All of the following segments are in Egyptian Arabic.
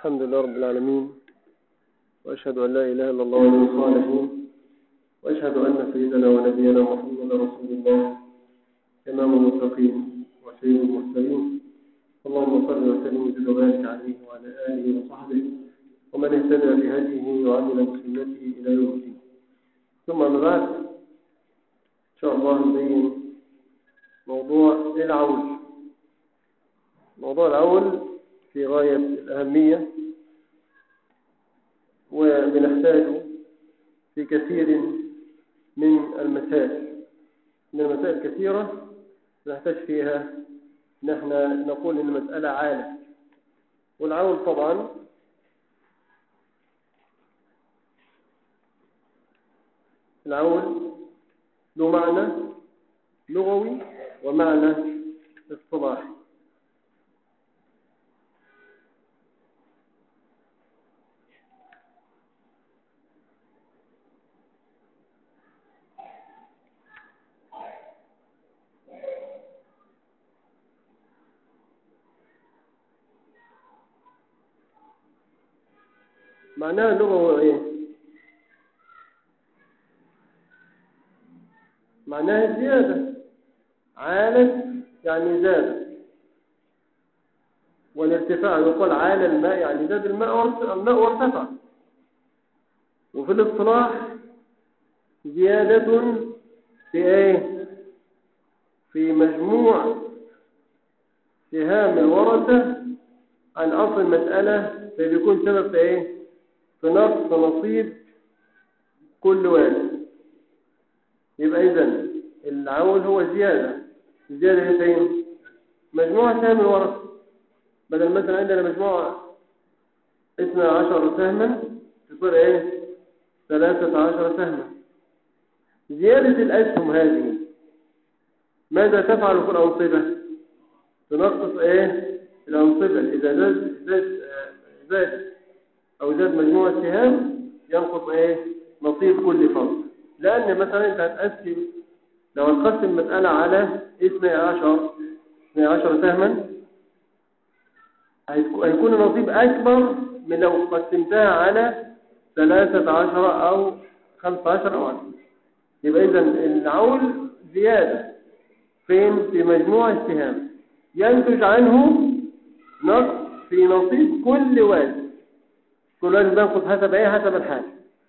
الحمد لله رب العالمين وأشهد أن لا إله إلا الله وحده الصالحين وأشهد أن سيدنا ونبينا محمد رسول الله إمام المتقين وسيد المرسلين اللهم صل وسلم وزد وبارك عليه وعلى آله وصحبه ومن اهتدى بهديه وعمل بسنته إلى يوم الدين ثم أما بعد إن شاء الله نبين موضوع العول موضوع العول في غاية الأهمية وبنحتاج في كثير من المسائل من المسائل كثيرة نحتاج فيها نحن نقول إن المسألة عالة والعول طبعا العول له معنى لغوي ومعنى اصطلاحي معناها اللغة هو ايه معناها زيادة عالت يعني زاد والارتفاع يقال عال الماء يعني زاد الماء الماء وارتفع وفي الاصطلاح زيادة في ايه في مجموع سهام الورثة عن أصل المسألة فبيكون سبب في ايه في نقص نصيب كل واحد يبقى إذن العول هو زيادة زيادة هي فين مجموعة سهم الورث بدل مثلا عندنا مجموعة اثنى عشر سهما تصير ايه ثلاثة عشر سهما زيادة الأسهم هذه ماذا تفعل في الأنصبة تنقص ايه الأنصبة إذا زاد زاد زاد أو زاد مجموعة سهام ينقص ايه نصيب كل فرد لأن مثلا أنت هتقسم لو هتقسم المسألة على 12 12 سهما هيكون النصيب أكبر من لو قسمتها على 13 أو 15 أو 10 يبقى إذا العول زيادة فين في مجموع السهام ينتج عنه نقص في نصيب كل واحد كل واحد بينقص حسب ايه حسب الحال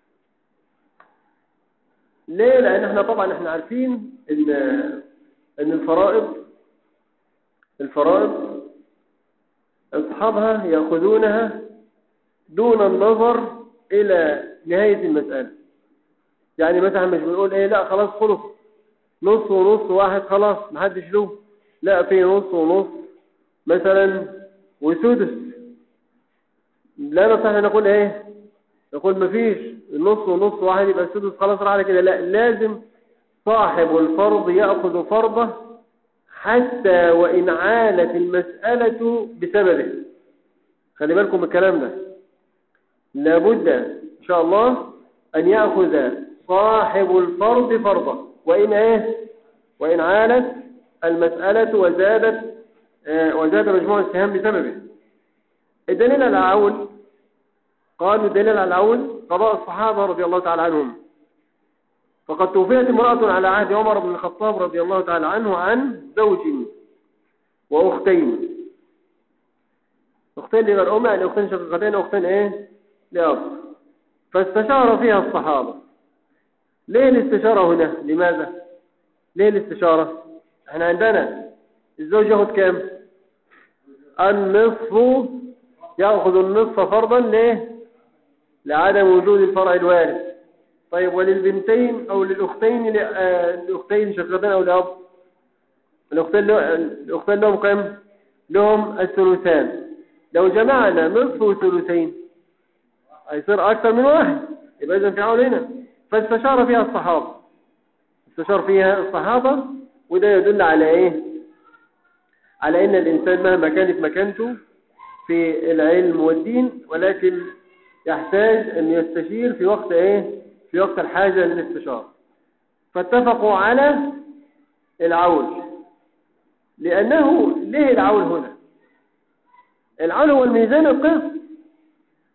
ليه لان احنا طبعا احنا عارفين ان ان الفرائض الفرائض اصحابها ياخذونها دون النظر الى نهايه المساله يعني مثلا مش بنقول ايه لا خلاص خلص نص ونص واحد خلاص محدش له لا في نص ونص مثلا وسدس لا نستطيع نقول ايه نقول مفيش النص ونص واحد يبقى السدس خلاص راح على كده لا لازم صاحب الفرض يأخذ فرضه حتى وإن عالت المسألة بسببه خلي بالكم من الكلام ده لابد إن شاء الله أن يأخذ صاحب الفرض فرضه وإن إيه وإن عالت المسألة وزادت آه وزاد مجموع السهام بسببه الدليل على العول قالوا الدليل على العول قضاء الصحابة رضي الله تعالى عنهم فقد توفيت امرأة على عهد عمر بن الخطاب رضي الله تعالى عنه عن زوج وأختين أختين لغير أم يعني أختين شقيقتين أختين إيه لأب فاستشار فيها الصحابة ليه الاستشارة هنا لماذا ليه الاستشارة احنا عندنا الزوج ياخد كام النصف يأخذ النصف فرضا ليه لعدم وجود الفرع الوارث طيب وللبنتين او للاختين الاختين شقيقتين او الاب الاختين الاختين لهم كم لهم الثلثان لو جمعنا نصف وثلثين هيصير اكثر من واحد يبقى اذا في عول هنا فاستشار فيها الصحابه استشار فيها الصحابه وده يدل على ايه على ان الانسان مهما كانت مكانته في العلم والدين ولكن يحتاج أن يستشير في وقت إيه؟ في وقت الحاجة للاستشارة فاتفقوا على العول لأنه ليه العول هنا العول هو الميزان القسط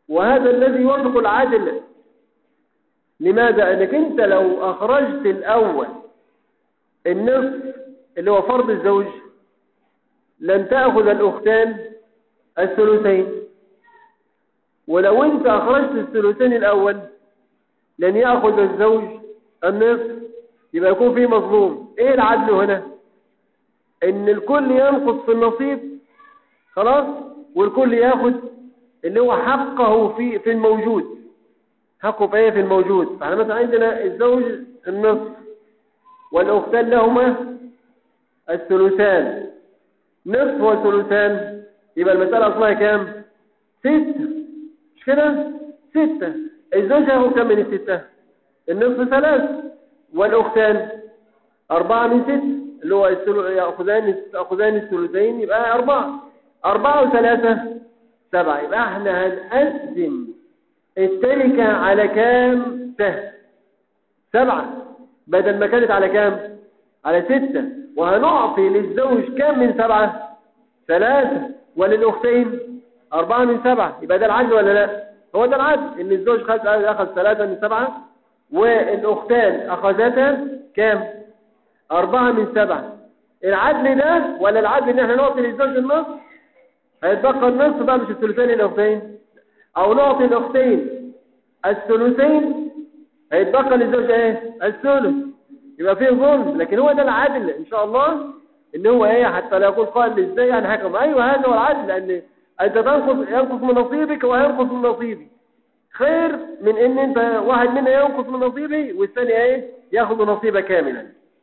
وهذا الذي يوافق العدل لماذا انك انت لو اخرجت الاول النصف اللي هو فرض الزوج لن تأخذ الأختان الثلثين ولو انت اخرجت الثلثين الاول لن يأخذ الزوج النصف يبقى يكون فيه مظلوم ايه العدل هنا ان الكل ينقص في النصيب خلاص والكل ياخد اللي هو حقه في في الموجود حقه في ايه في الموجود فاحنا مثلا عندنا الزوج النصف والاختان لهما الثلثان نصف وثلثان يبقى المسألة اصلها كام ستة مش كده ستة الزوج هياخد كام من الستة النصف ثلاث والاختان أربعة من ست اللي هو يأخذان يأخذان الثلثين يبقى أربعة أربعة وثلاثة سبعة يبقى احنا هنقسم التركة على كام سهم سبعة بدل ما كانت على كام على ستة وهنعطي للزوج كام من سبعة ثلاثة وللأختين أربعة من سبعة يبقى ده العدل ولا لا هو ده العدل إن الزوج خد أخذ ثلاثة من سبعة والأختان أخذتا كام أربعة من سبعة العدل ده ولا العدل إن احنا نعطي للزوج النص هيتبقى النص بقى مش الثلثين الأختين أو نعطي الأختين الثلثين هيتبقى للزوج ايه الثلث يبقى فيه ظلم لكن هو ده العدل ان شاء الله ان هو ايه حتى لا يقول قائل ازاي يعني حكم ايوه هذا هو العدل لان انت تنقص ينقص من نصيبك وينقص من نصيبي خير من ان انت واحد منا ينقص من نصيبي والثاني ايه ياخذ نصيبه كاملا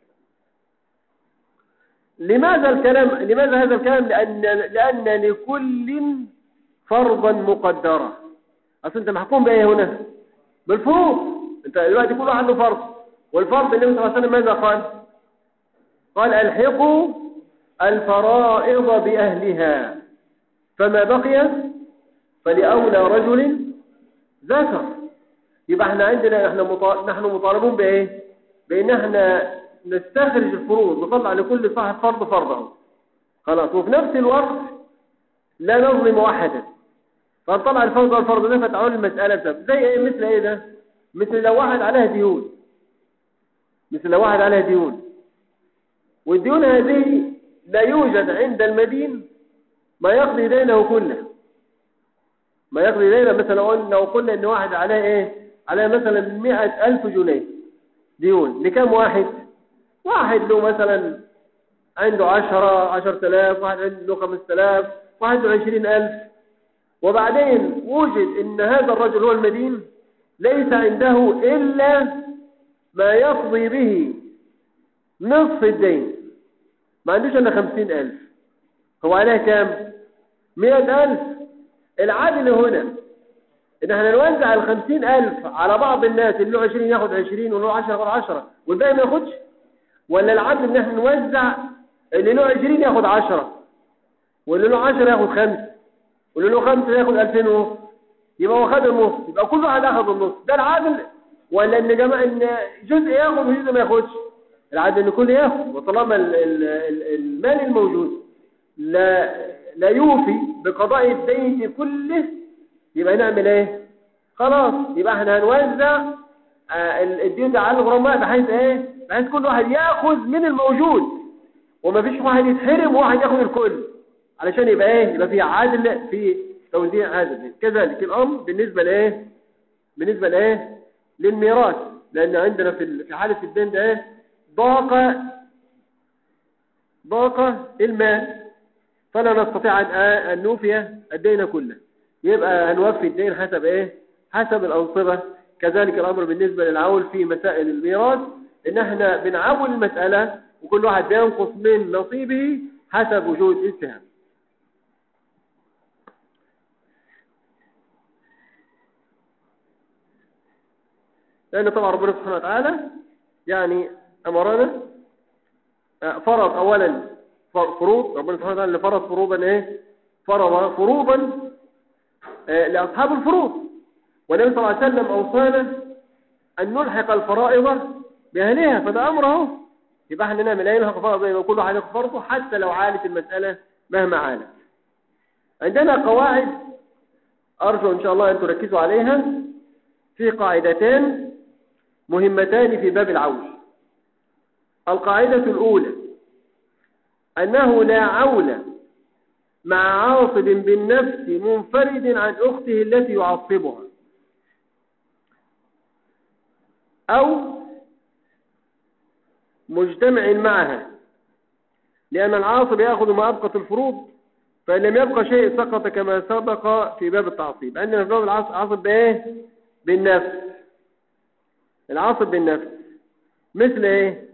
لماذا الكلام لماذا هذا الكلام لان لان لكل فرضا مقدرا اصل انت محكوم بايه هنا بالفروض انت دلوقتي كل واحد له فرض والفرض النبي صلى الله عليه وسلم ماذا قال قال الحقوا الفرائض باهلها فما بقي فلاولى رجل ذكر يبقى احنا عندنا احنا مطالب نحن مطالبون بايه بان احنا نستخرج الفروض نطلع لكل صاحب فرض فرضه خلاص وفي نفس الوقت لا نظلم احدا فنطلع الفرض والفرض ده فتعول المساله بسبب زي ايه مثل ايه ده مثل لو واحد عليها ديون مثل لو واحد عليها ديون والديون هذه لا يوجد عند المدين ما يقضي دينه كله ما يقضي دينه مثلا لو قلنا ان واحد عليه ايه عليه مثلا مئة ألف جنيه ديون لكم واحد واحد له مثلا عنده عشرة عشر تلاف واحد عنده خمس تلاف واحد عنده عشرين ألف وبعدين وجد ان هذا الرجل هو المدين ليس عنده إلا ما يقضي به نصف الدين ما عندوش إلا خمسين ألف هو عليه كام مئة ألف العدل هنا إن احنا نوزع الخمسين ألف على بعض الناس اللي له عشرين ياخد عشرين واللي له عشرة ياخد عشرة والباقي ما ياخدش ولا العدل إن احنا نوزع اللي له عشرين ياخد عشرة واللي له عشرة ياخد خمسة واللي له خمسة ياخد ألفين ونص يبقى هو خد النص يبقى كل واحد اخذ النص ده العادل ولا ان جماعه ان جزء ياخذ وجزء ما ياخدش العادل ان كل ياخذ وطالما المال الموجود لا لا يوفي بقضاء الدين كله يبقى نعمل ايه خلاص يبقى احنا هنوزع الدين ده على الغرماء بحيث ايه بحيث كل واحد ياخذ من الموجود وما فيش واحد يتحرم وواحد ياخذ الكل علشان يبقى ايه يبقى في عادل في توزيع هذا كذلك الأمر بالنسبة لإيه بالنسبة لإيه للميراث لأن عندنا في في حالة الدين ده إيه ضاق ضاق المال فلا نستطيع أن نوفي الدين كله يبقى هنوفي الدين حسب إيه حسب الأنصبة كذلك الأمر بالنسبة للعول في مسائل الميراث إن احنا بنعول المسألة وكل واحد بينقص من نصيبه حسب وجود السهم لأن طبعا ربنا سبحانه وتعالى يعني أمرنا فرض أولا فروض ربنا سبحانه وتعالى اللي فرض فروضا إيه فرض فروضا لأصحاب الفروض والنبي صلى الله عليه وسلم أوصانا أن نلحق الفرائض بأهلها فده أمره يبقى احنا نعمل ايه نلحق فرائض يبقى كل واحد فرضه حتى لو عالت المسألة مهما عالت عندنا قواعد أرجو إن شاء الله أن تركزوا عليها في قاعدتان مهمتان في باب العول القاعدة الأولى أنه لا عول مع عاصب بالنفس منفرد عن أخته التي يعصبها أو مجتمع معها لأن العاصب يأخذ ما أبقت الفروض فإن لم يبقى شيء سقط كما سبق في باب التعصيب عندنا في باب العاصب بإيه؟ بالنفس العاصب بالنفس مثل إيه؟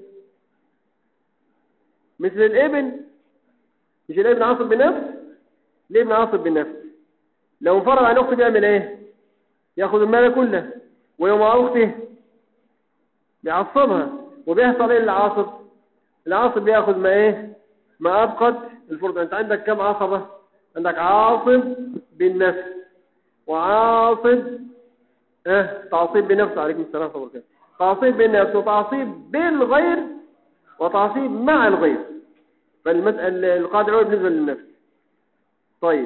مثل الابن مش الابن عاصب بالنفس الابن عاصب بالنفس لو انفرد عن أخته بيعمل إيه؟ يأخذ المال كله ويوم أخته بيعصبها وبيحصل إيه للعاصب؟ العاصب بياخذ ما إيه؟ ما أبقت الفرض أنت عندك كم عصبة عندك عاصب بالنفس وعاصب اه تعصيب بنفس عليكم السلام ورحمة الله تعصيب بالنفس وتعصيب بالغير وتعصيب مع الغير فالمسألة القاعدة الأولى بالنسبة للنفس طيب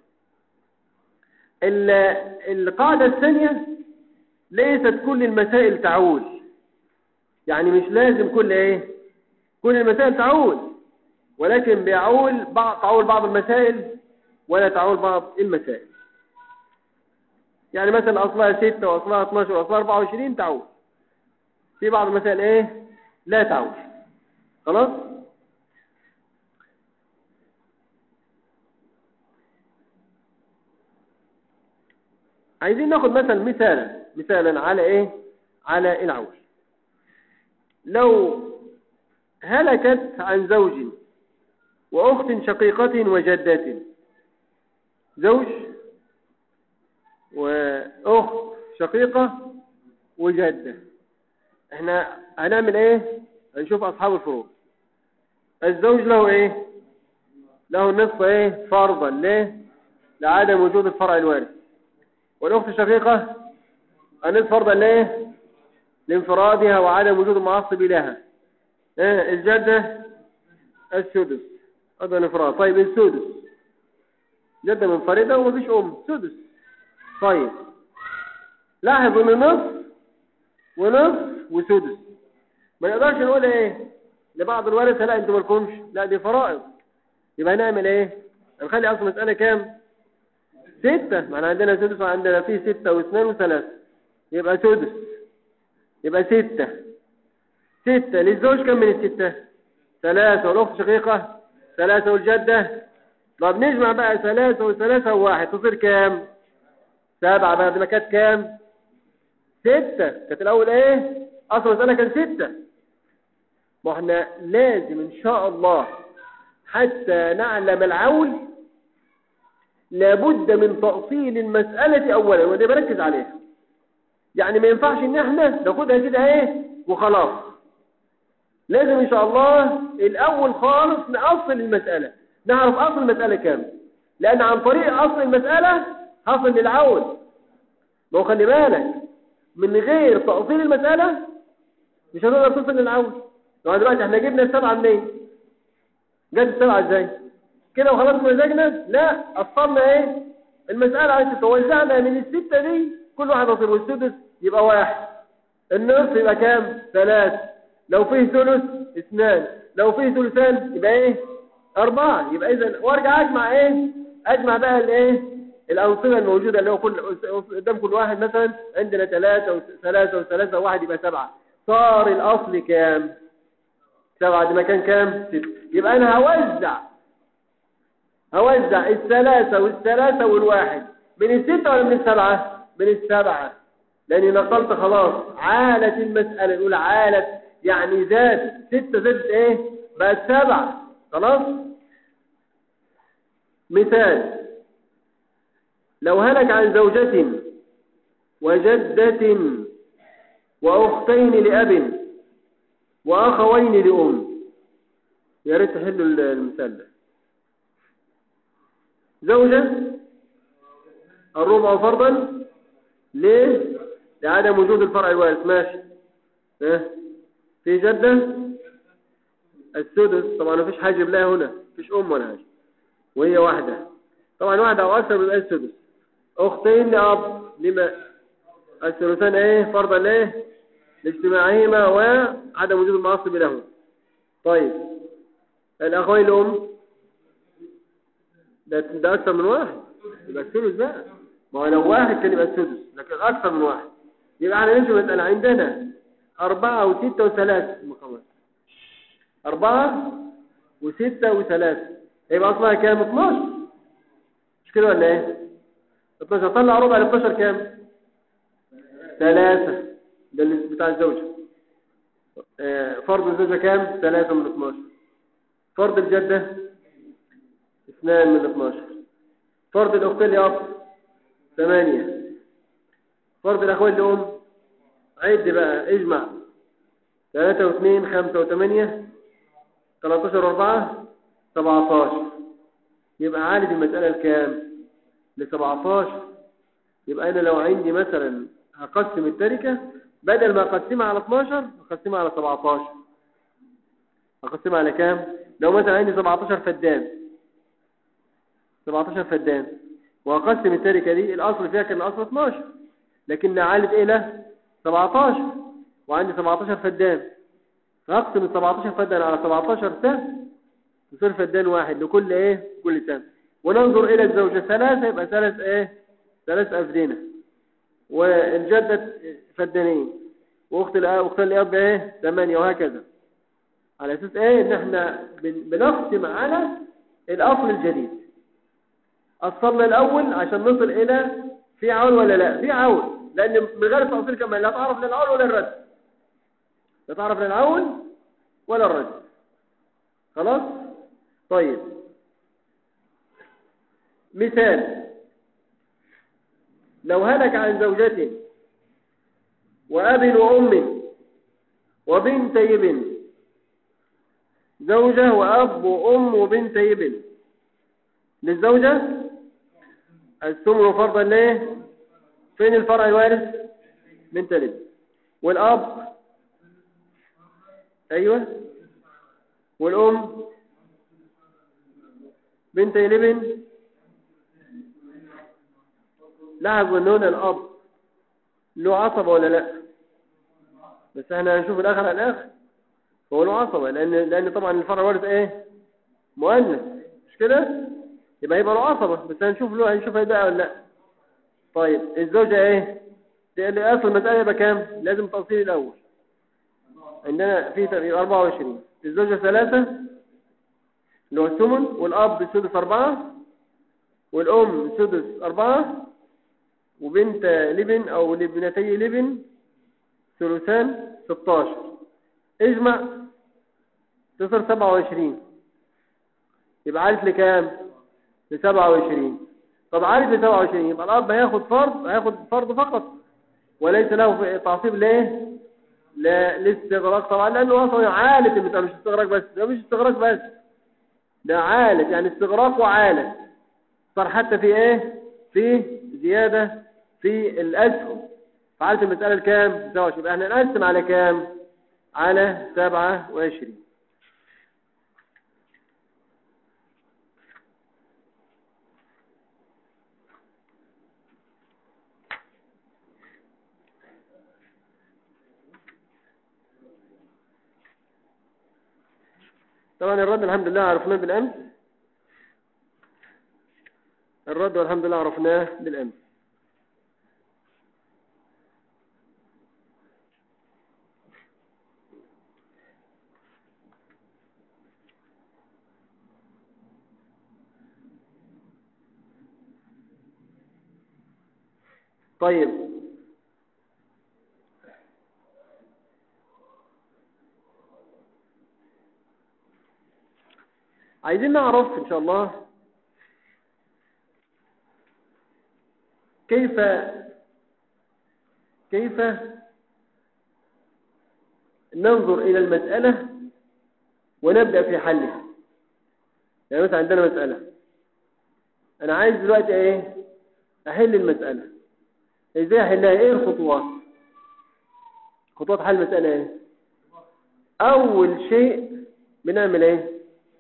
القاعدة الثانية ليست كل المسائل تعول يعني مش لازم كل ايه كل المسائل تعول ولكن بيعول بعض تعول بعض المسائل ولا تعول بعض المسائل يعني مثلا أصلها 6 وأصلها 12 وأصلها 24 تعول في بعض المسائل إيه لا تعول خلاص عايزين ناخد مثلا مثالا مثالا على ايه على العول لو هلكت عن زوج وأخت شقيقة وجدة زوج وأخت شقيقة وجدة احنا هنعمل ايه هنشوف أصحاب الفروض الزوج له ايه له النصف ايه فرضا ليه لعدم وجود الفرع الوارث والأخت الشقيقة النصف فرضا ليه لانفرادها وعدم وجود المعصب لها ايه الجدة السدس هذا انفراد طيب السدس جدة منفردة ومفيش أم سدس طيب لاحظ ان نصف ونصف وسدس ما نقدرش نقول ايه لبعض الورثة لا انتوا مالكمش لا دي فرائض يبقى نعمل ايه نخلي اصل مسألة كام ستة معنا عندنا سدس وعندنا فيه ستة واثنين وثلاثة يبقى سدس يبقى ستة ستة للزوج كم من الستة ثلاثة والأخت شقيقة ثلاثة والجدة طب نجمع بقى ثلاثة وثلاثة وواحد تصير كام سبعة بعد ما كانت كام ستة كانت الأول ايه أصل المسألة كان ستة ما احنا لازم إن شاء الله حتى نعلم العول لابد من تأصيل المسألة أولا ودي بركز عليها يعني ما ينفعش ان احنا ناخدها كده ايه وخلاص لازم ان شاء الله الاول خالص نأصل المسألة نعرف اصل المسألة كام لان عن طريق اصل المسألة حصل للعول ما هو خلي بالك من غير تأصيل المسألة مش هنقدر تصل للعول لو دلوقتي احنا جبنا السبعة منين جت السبعة ازاي كده وخلاص مزاجنا لا أصلنا ايه المسألة عايزة توزعنا من الستة دي كل واحد يصير والسدس يبقى واحد النصف يبقى كام ثلاث لو فيه ثلث اثنان لو فيه ثلثان يبقى ايه اربعة يبقى اذا وارجع اجمع ايه اجمع بقى الايه الانصبه الموجودة اللي هو كل قدام كل واحد مثلا عندنا ثلاثة وثلاثة وثلاثة وواحد يبقى سبعة صار الاصل كام سبعة دي مكان كام ست يبقى انا هوزع هوزع الثلاثة والثلاثة والواحد من الستة ولا من السبعة من السبعة لاني نقلت خلاص عالت المسألة نقول عالت يعني زاد ستة زادت ايه بقت سبعة خلاص مثال لو هلك عن زوجة وجدة وأختين لأب وأخوين لأم يا ريت تحلوا المثال ده زوجة الربع فرضا ليه لعدم وجود الفرع الوارث ماشي اه في جدة السدس طبعا مفيش حاجة لها هنا مفيش أم ولا حاجة وهي واحدة طبعا واحدة أو أكثر بيبقى السدس أختين لأب لما الثلثان إيه فرضا إيه لاجتماعهما وعدم وجود المعصب لهم طيب الأخوين الأم ده, ده أكثر من واحد يبقى الثلث بقى ما هو لو واحد كان يبقى السدس لكن أكثر من واحد يبقى احنا نمشي مسألة عندنا أربعة وستة وثلاثة مقامات أربعة وستة وثلاثة يبقى أصلها كام 12 مش كده ولا ايه 12 طلع ربع ل 12 كام ثلاثة ده اللي بتاع الزوجة آه، فرض الزوجة كام ثلاثة من 12 فرض الجدة اثنان من 12 فرض الأختين لأب ثمانية فرض الأخوين لأم عد بقى اجمع ثلاثة واثنين خمسة وثمانية 13 واربعة 17 يبقى عالج المسألة الكام ل 17 يبقى أنا لو عندي مثلا هقسم التركة بدل ما أقسمها على 12 أقسمها على 17 أقسمها على كام لو مثلا عندي 17 فدان 17 فدان وأقسم التركة دي الأصل فيها كان الأصل 12 لكن نعالج إلى 17 وعندي 17 فدان فأقسم ال 17 فدان على 17 سهم يصير فدان واحد لكل إيه كل سهم وننظر إلى الزوجة ثلاثة يبقى ثلاث إيه ثلاث أفدنة والجدة فدانين واخت الاب واخت الاب ايه ثمانية وهكذا على اساس ايه ان احنا بن- بنختم على الاصل الجديد اصلنا الاول عشان نصل الى في عون ولا لا في عون لان من غير التأصيل كمان لا تعرف للعون ولا الرد لا تعرف للعون ولا الرد خلاص طيب مثال لو هلك عن زوجته وأب وأم وبنتي ابن زوجة وأب وأم وبنتي ابن للزوجة الثمن فرضا ليه فين الفرع الوارث بنت الابن والأب أيوة والأم بنتي الابن لا يظنون الأب له عصبة ولا لا بس احنا هنشوف الآخر على الآخر هو له عصبة لأن, لأن طبعا الفرع وارث ايه مؤنث مش كده يبقى يبقى له عصبة بس هنشوف له هنشوف هيبقى ولا لا طيب الزوجة ايه اللي اصل المسألة يبقى كام لازم تأصيل الأول عندنا في تقريبا 24 الزوجة ثلاثة اللي هو الثمن والأب سدس أربعة والأم سدس أربعة وبنت لبن أو لبنتي لبن ثلثان 16 اجمع تصير 27 يبقى عارف لكام ل 27 طب عارف ل 27 يبقى الأب هياخد فرض هياخد فرض فقط وليس له في تعصيب ليه لا الاستغراق طبعا لأنه أصلا عالة المسألة مش استغراق بس ده مش استغراق بس ده عالة يعني استغراق وعالة صار حتى في ايه في زيادة في الأسهم فعلت المسألة الكام 27 يبقى احنا نقسم على كام على 27 طبعا الرد الحمد لله عرفناه بالأمس الرد والحمد لله عرفناه بالأمس طيب عايزين نعرف إن شاء الله كيف كيف ننظر إلى المسألة ونبدأ في حلها يعني مثلا عندنا مسألة أنا عايز دلوقتي إيه أحل المسألة إزاي أحلها إيه الخطوات خطوات حل المسألة إيه أول شيء بنعمل إيه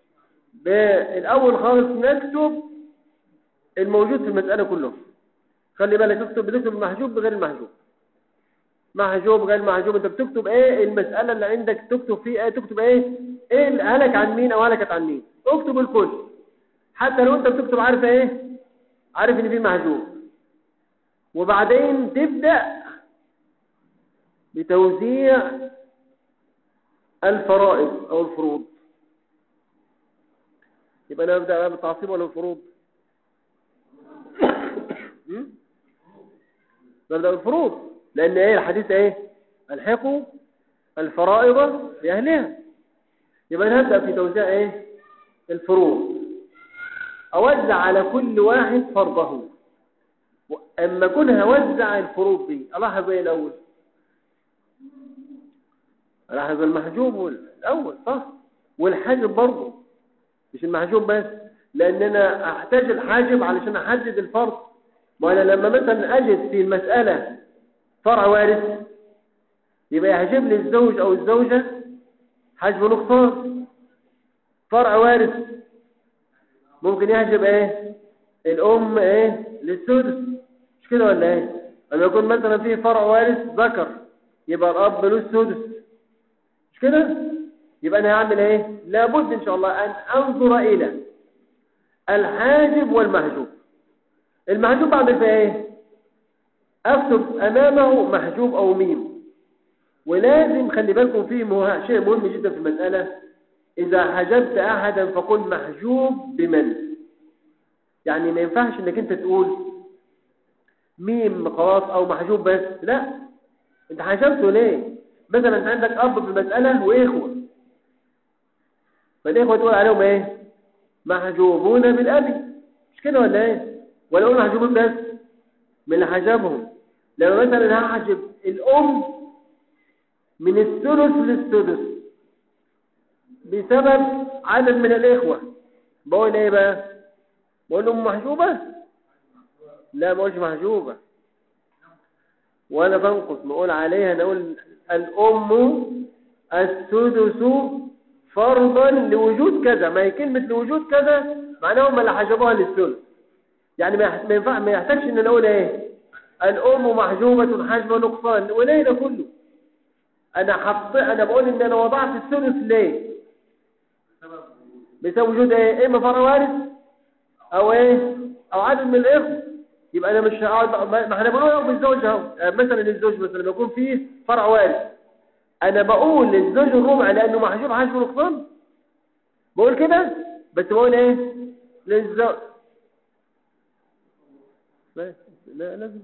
بالأول خالص نكتب الموجود في المسألة كله خلي بالك تكتب بتكتب المحجوب بغير المحجوب محجوب غير محجوب انت بتكتب ايه المسألة اللي عندك تكتب فيه ايه تكتب ايه ايه اللي هلك عن مين او هلكت عن مين اكتب الكل حتى لو انت بتكتب عارف ايه عارف ان في محجوب وبعدين تبدأ بتوزيع الفرائض او الفروض يبقى انا ابدا بالتعصيب ولا الفروض نبدا بالفروض لان ايه الحديث ايه الحقوا الفرائض باهلها يبقى نبدا في توزيع ايه الفروض اوزع على كل واحد فرضه اما كنها اوزع الفروض دي الاحظ ايه الاول الاحظ المحجوب الاول صح والحاجب برضه مش المحجوب بس لان انا احتاج الحاجب علشان احدد الفرض وانا لما مثلا اجد في المساله فرع وارث يبقى يحجب لي الزوج او الزوجه حجب نقصان فرع وارث ممكن يحجب ايه الام ايه للسدس مش كده ولا ايه لما يكون مثلا فيه فرع وارث ذكر يبقى الاب له السدس مش كده يبقى انا هعمل ايه لابد ان شاء الله ان انظر الى الحاجب والمحجوب المحجوب بعمل فيه ايه اكتب امامه محجوب او ميم ولازم خلي بالكم فيه مه... شيء مهم جدا في المسألة اذا حجبت احدا فقل محجوب بمن يعني ما ينفعش انك انت تقول ميم خلاص او محجوب بس لا انت حجبته ليه مثلا انت عندك اب في المسألة واخوة فالاخوة تقول عليهم ايه محجوبون بالابي مش كده ولا ايه ولا اقول محجوبون بس من اللي حجبهم لما مثلا هحجب الام من الثلث للسدس بسبب عدد من الاخوة بقول ايه بقى بقول ام محجوبة لا ما اقولش محجوبة ولا بنقص بقول عليها نقول الام السدس فرضا لوجود كذا ما هي كلمة لوجود كذا معناها هم اللي حجبوها للثلث يعني ما ينفع ما يحتاجش ان نقول ايه الام محجوبة حجب نقصان وليه ده كله انا حط انا بقول ان انا وضعت الثلث ليه بسبب وجود ايه اما فرع وارث او ايه او عدد من الاخوه يبقى انا مش هقعد ما احنا بنقول بالزوج اهو مثلا الزوج مثلا لما يكون فيه فرع وارث انا بقول للزوج الربع لانه محجوب حجب نقصان بقول كده بس بقول ايه للزوج لا لا لازم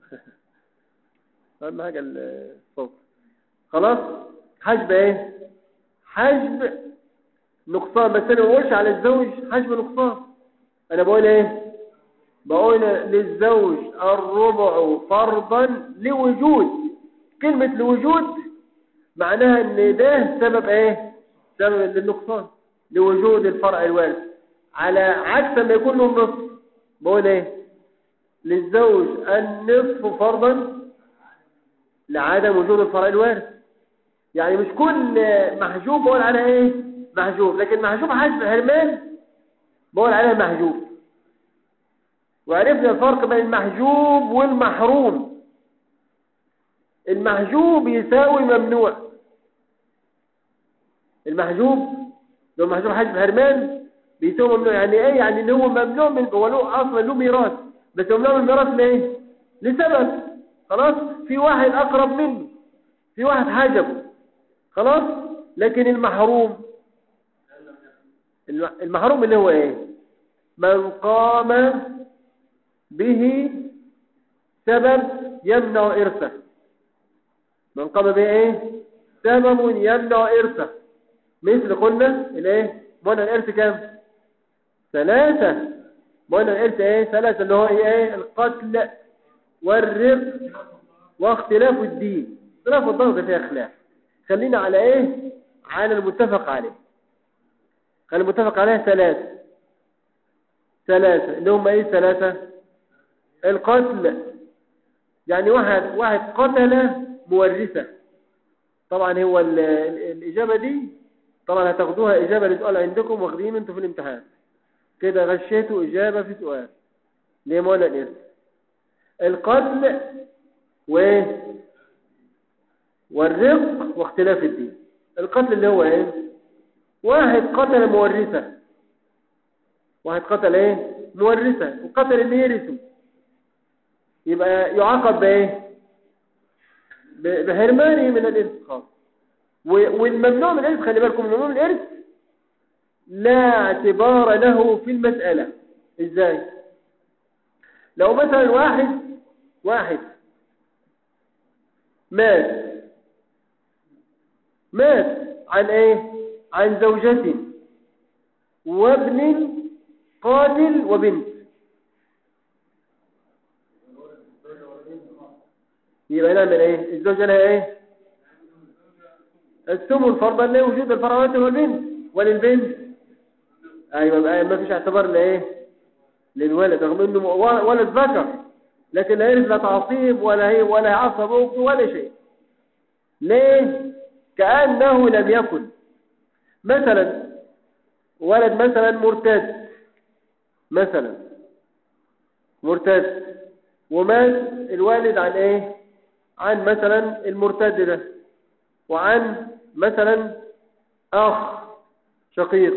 اهم حاجه الصوت خلاص حجب ايه حجب نقصان بس انا ما بقولش على الزوج حجب نقصان انا بقول ايه بقول للزوج الربع فرضا لوجود كلمة لوجود معناها ان ده سبب ايه سبب للنقصان لوجود الفرع الوارث على عكس ما يكون له النصف بقول ايه للزوج النصف فرضا لعدم وجود الفرع الوارث يعني مش كل محجوب بقول عليها ايه محجوب لكن محجوب حجب هرمان بقول عليها محجوب وعرفنا الفرق بين المحجوب والمحروم المحجوب يساوي ممنوع المحجوب لو محجوب حجب هرمان بيساوي ممنوع يعني ايه يعني ان هو ممنوع من هو له اصلا له ميراث بس ممنوع من الميراث ليه لسبب خلاص في واحد اقرب منه في واحد حجبه خلاص لكن المحروم المحروم اللي هو ايه من قام به سبب يمنع إرثه من قام به ايه سبب يمنع إرثه مثل قلنا الايه منع الإرث كام ثلاثة منع الإرث ايه ثلاثة اللي هو ايه القتل والرق واختلاف الدين اختلاف الضغط فيها خلاف خلينا على ايه على المتفق عليه خلي المتفق عليه ثلاثة ثلاثة اللي هم ايه ثلاثة القتل يعني واحد واحد قتل مورثة طبعا هو الإجابة دي طبعا هتاخدوها إجابة لسؤال عندكم واخدين انتوا في الامتحان كده غشيتوا إجابة في سؤال ليه مولا الإرث القتل و والرق واختلاف الدين القتل اللي هو ايه واحد قتل مورثة واحد قتل ايه مورثة وقتل اللي يرثه يبقى يعاقب بايه بحرمانه من الارث خالص والممنوع من الارث خلي بالكم الممنوع من الارث لا اعتبار له في المسألة ازاي لو مثلا واحد واحد مات مات عن ايه عن زوجة وابن قاتل وبنت يبقى نعمل ايه الزوجة لها ايه الثمن فرضا لوجود الفرعات والبنت وللبنت ايوه ما فيش اعتبار لايه للولد رغم انه ولد ذكر لكن لا يرث لا تعصيب ولا هي ولا يعصب ولا شيء ليه كأنه لم يكن مثلا ولد مثلا مرتد مثلا مرتد ومات الوالد عن ايه عن مثلا المرتد ده وعن مثلا اخ شقيق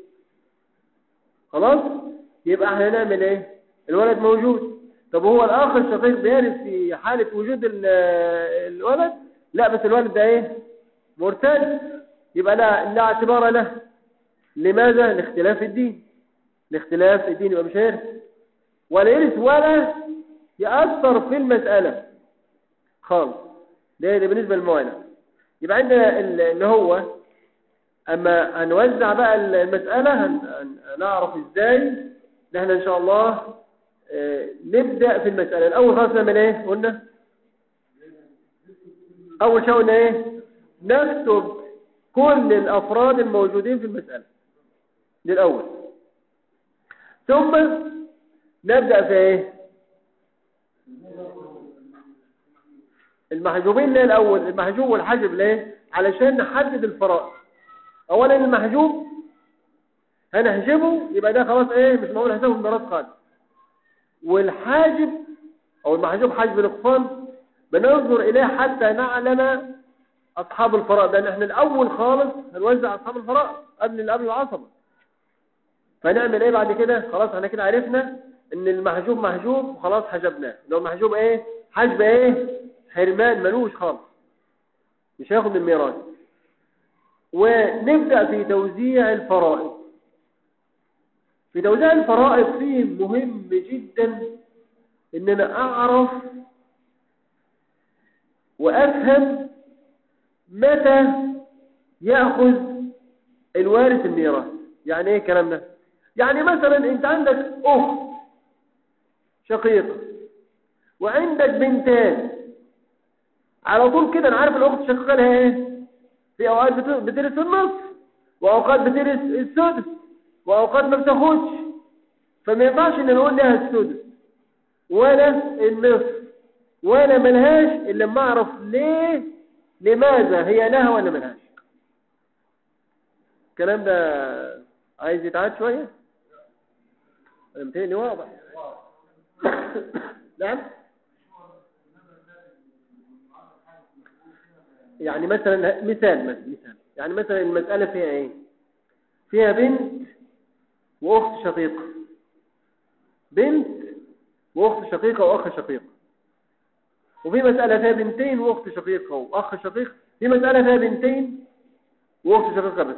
خلاص يبقى احنا هنعمل ايه الولد موجود طب هو الاخ الشقيق بيرث في حالة وجود الولد لا بس الولد ده ايه مرتد يبقى لا لا اعتبار له لماذا لاختلاف الدين لاختلاف الدين يبقى مش هيرث ولا يرث ولا يأثر في المسألة خالص ده بالنسبة للموانع يبقى عندنا اللي هو أما هنوزع بقى المسألة هنعرف إزاي نحن إن شاء الله نبدأ في المسألة الأول خلاص نعمل إيه قلنا أول شيء قلنا إيه نكتب كل الأفراد الموجودين في المسألة دي الأول ثم نبدأ في إيه المحجوبين ليه الأول المحجوب والحجب ليه علشان نحدد الفرائض أولا المحجوب هنحجبه يبقى ده خلاص إيه مش معقول حسابه ميراث خالص والحاجب أو المحجوب حاجب الإقفال بننظر إليه حتى نعلم أصحاب الفرائض لأن احنا الأول خالص هنوزع أصحاب الفرائض قبل قبل العصبة فنعمل إيه بعد كده خلاص احنا كده عرفنا إن المحجوب محجوب وخلاص حجبناه لو المحجوب إيه حجب إيه حرمان ملوش خالص مش هياخد من الميراث ونبدأ في توزيع الفرائض في توزيع الفرائض فيه مهم جدا ان انا اعرف وافهم متى يأخذ الوارث الميراث يعني ايه الكلام ده يعني مثلا انت عندك اخت شقيقة وعندك بنتان على طول كده انا عارف الاخت الشقيقة لها ايه في اوقات بترث النصف واوقات بترث السدس واوقات ما بتاخدش فما ينفعش ان نقول لها السدس ولا النصف ولا ملهاش الا لما اعرف ليه لماذا هي لها ولا ملهاش الكلام ده عايز يتعاد شويه متهيألي واضح نعم يعني مثلا مثال مثلا مثال يعني مثلا المسألة فيها ايه فيها بنت واخت شقيقة بنت واخت شقيقة واخ شقيق وفي مسألة فيها بنتين واخت شقيقة واخ شقيق في مسألة فيها بنتين واخت شقيقة بس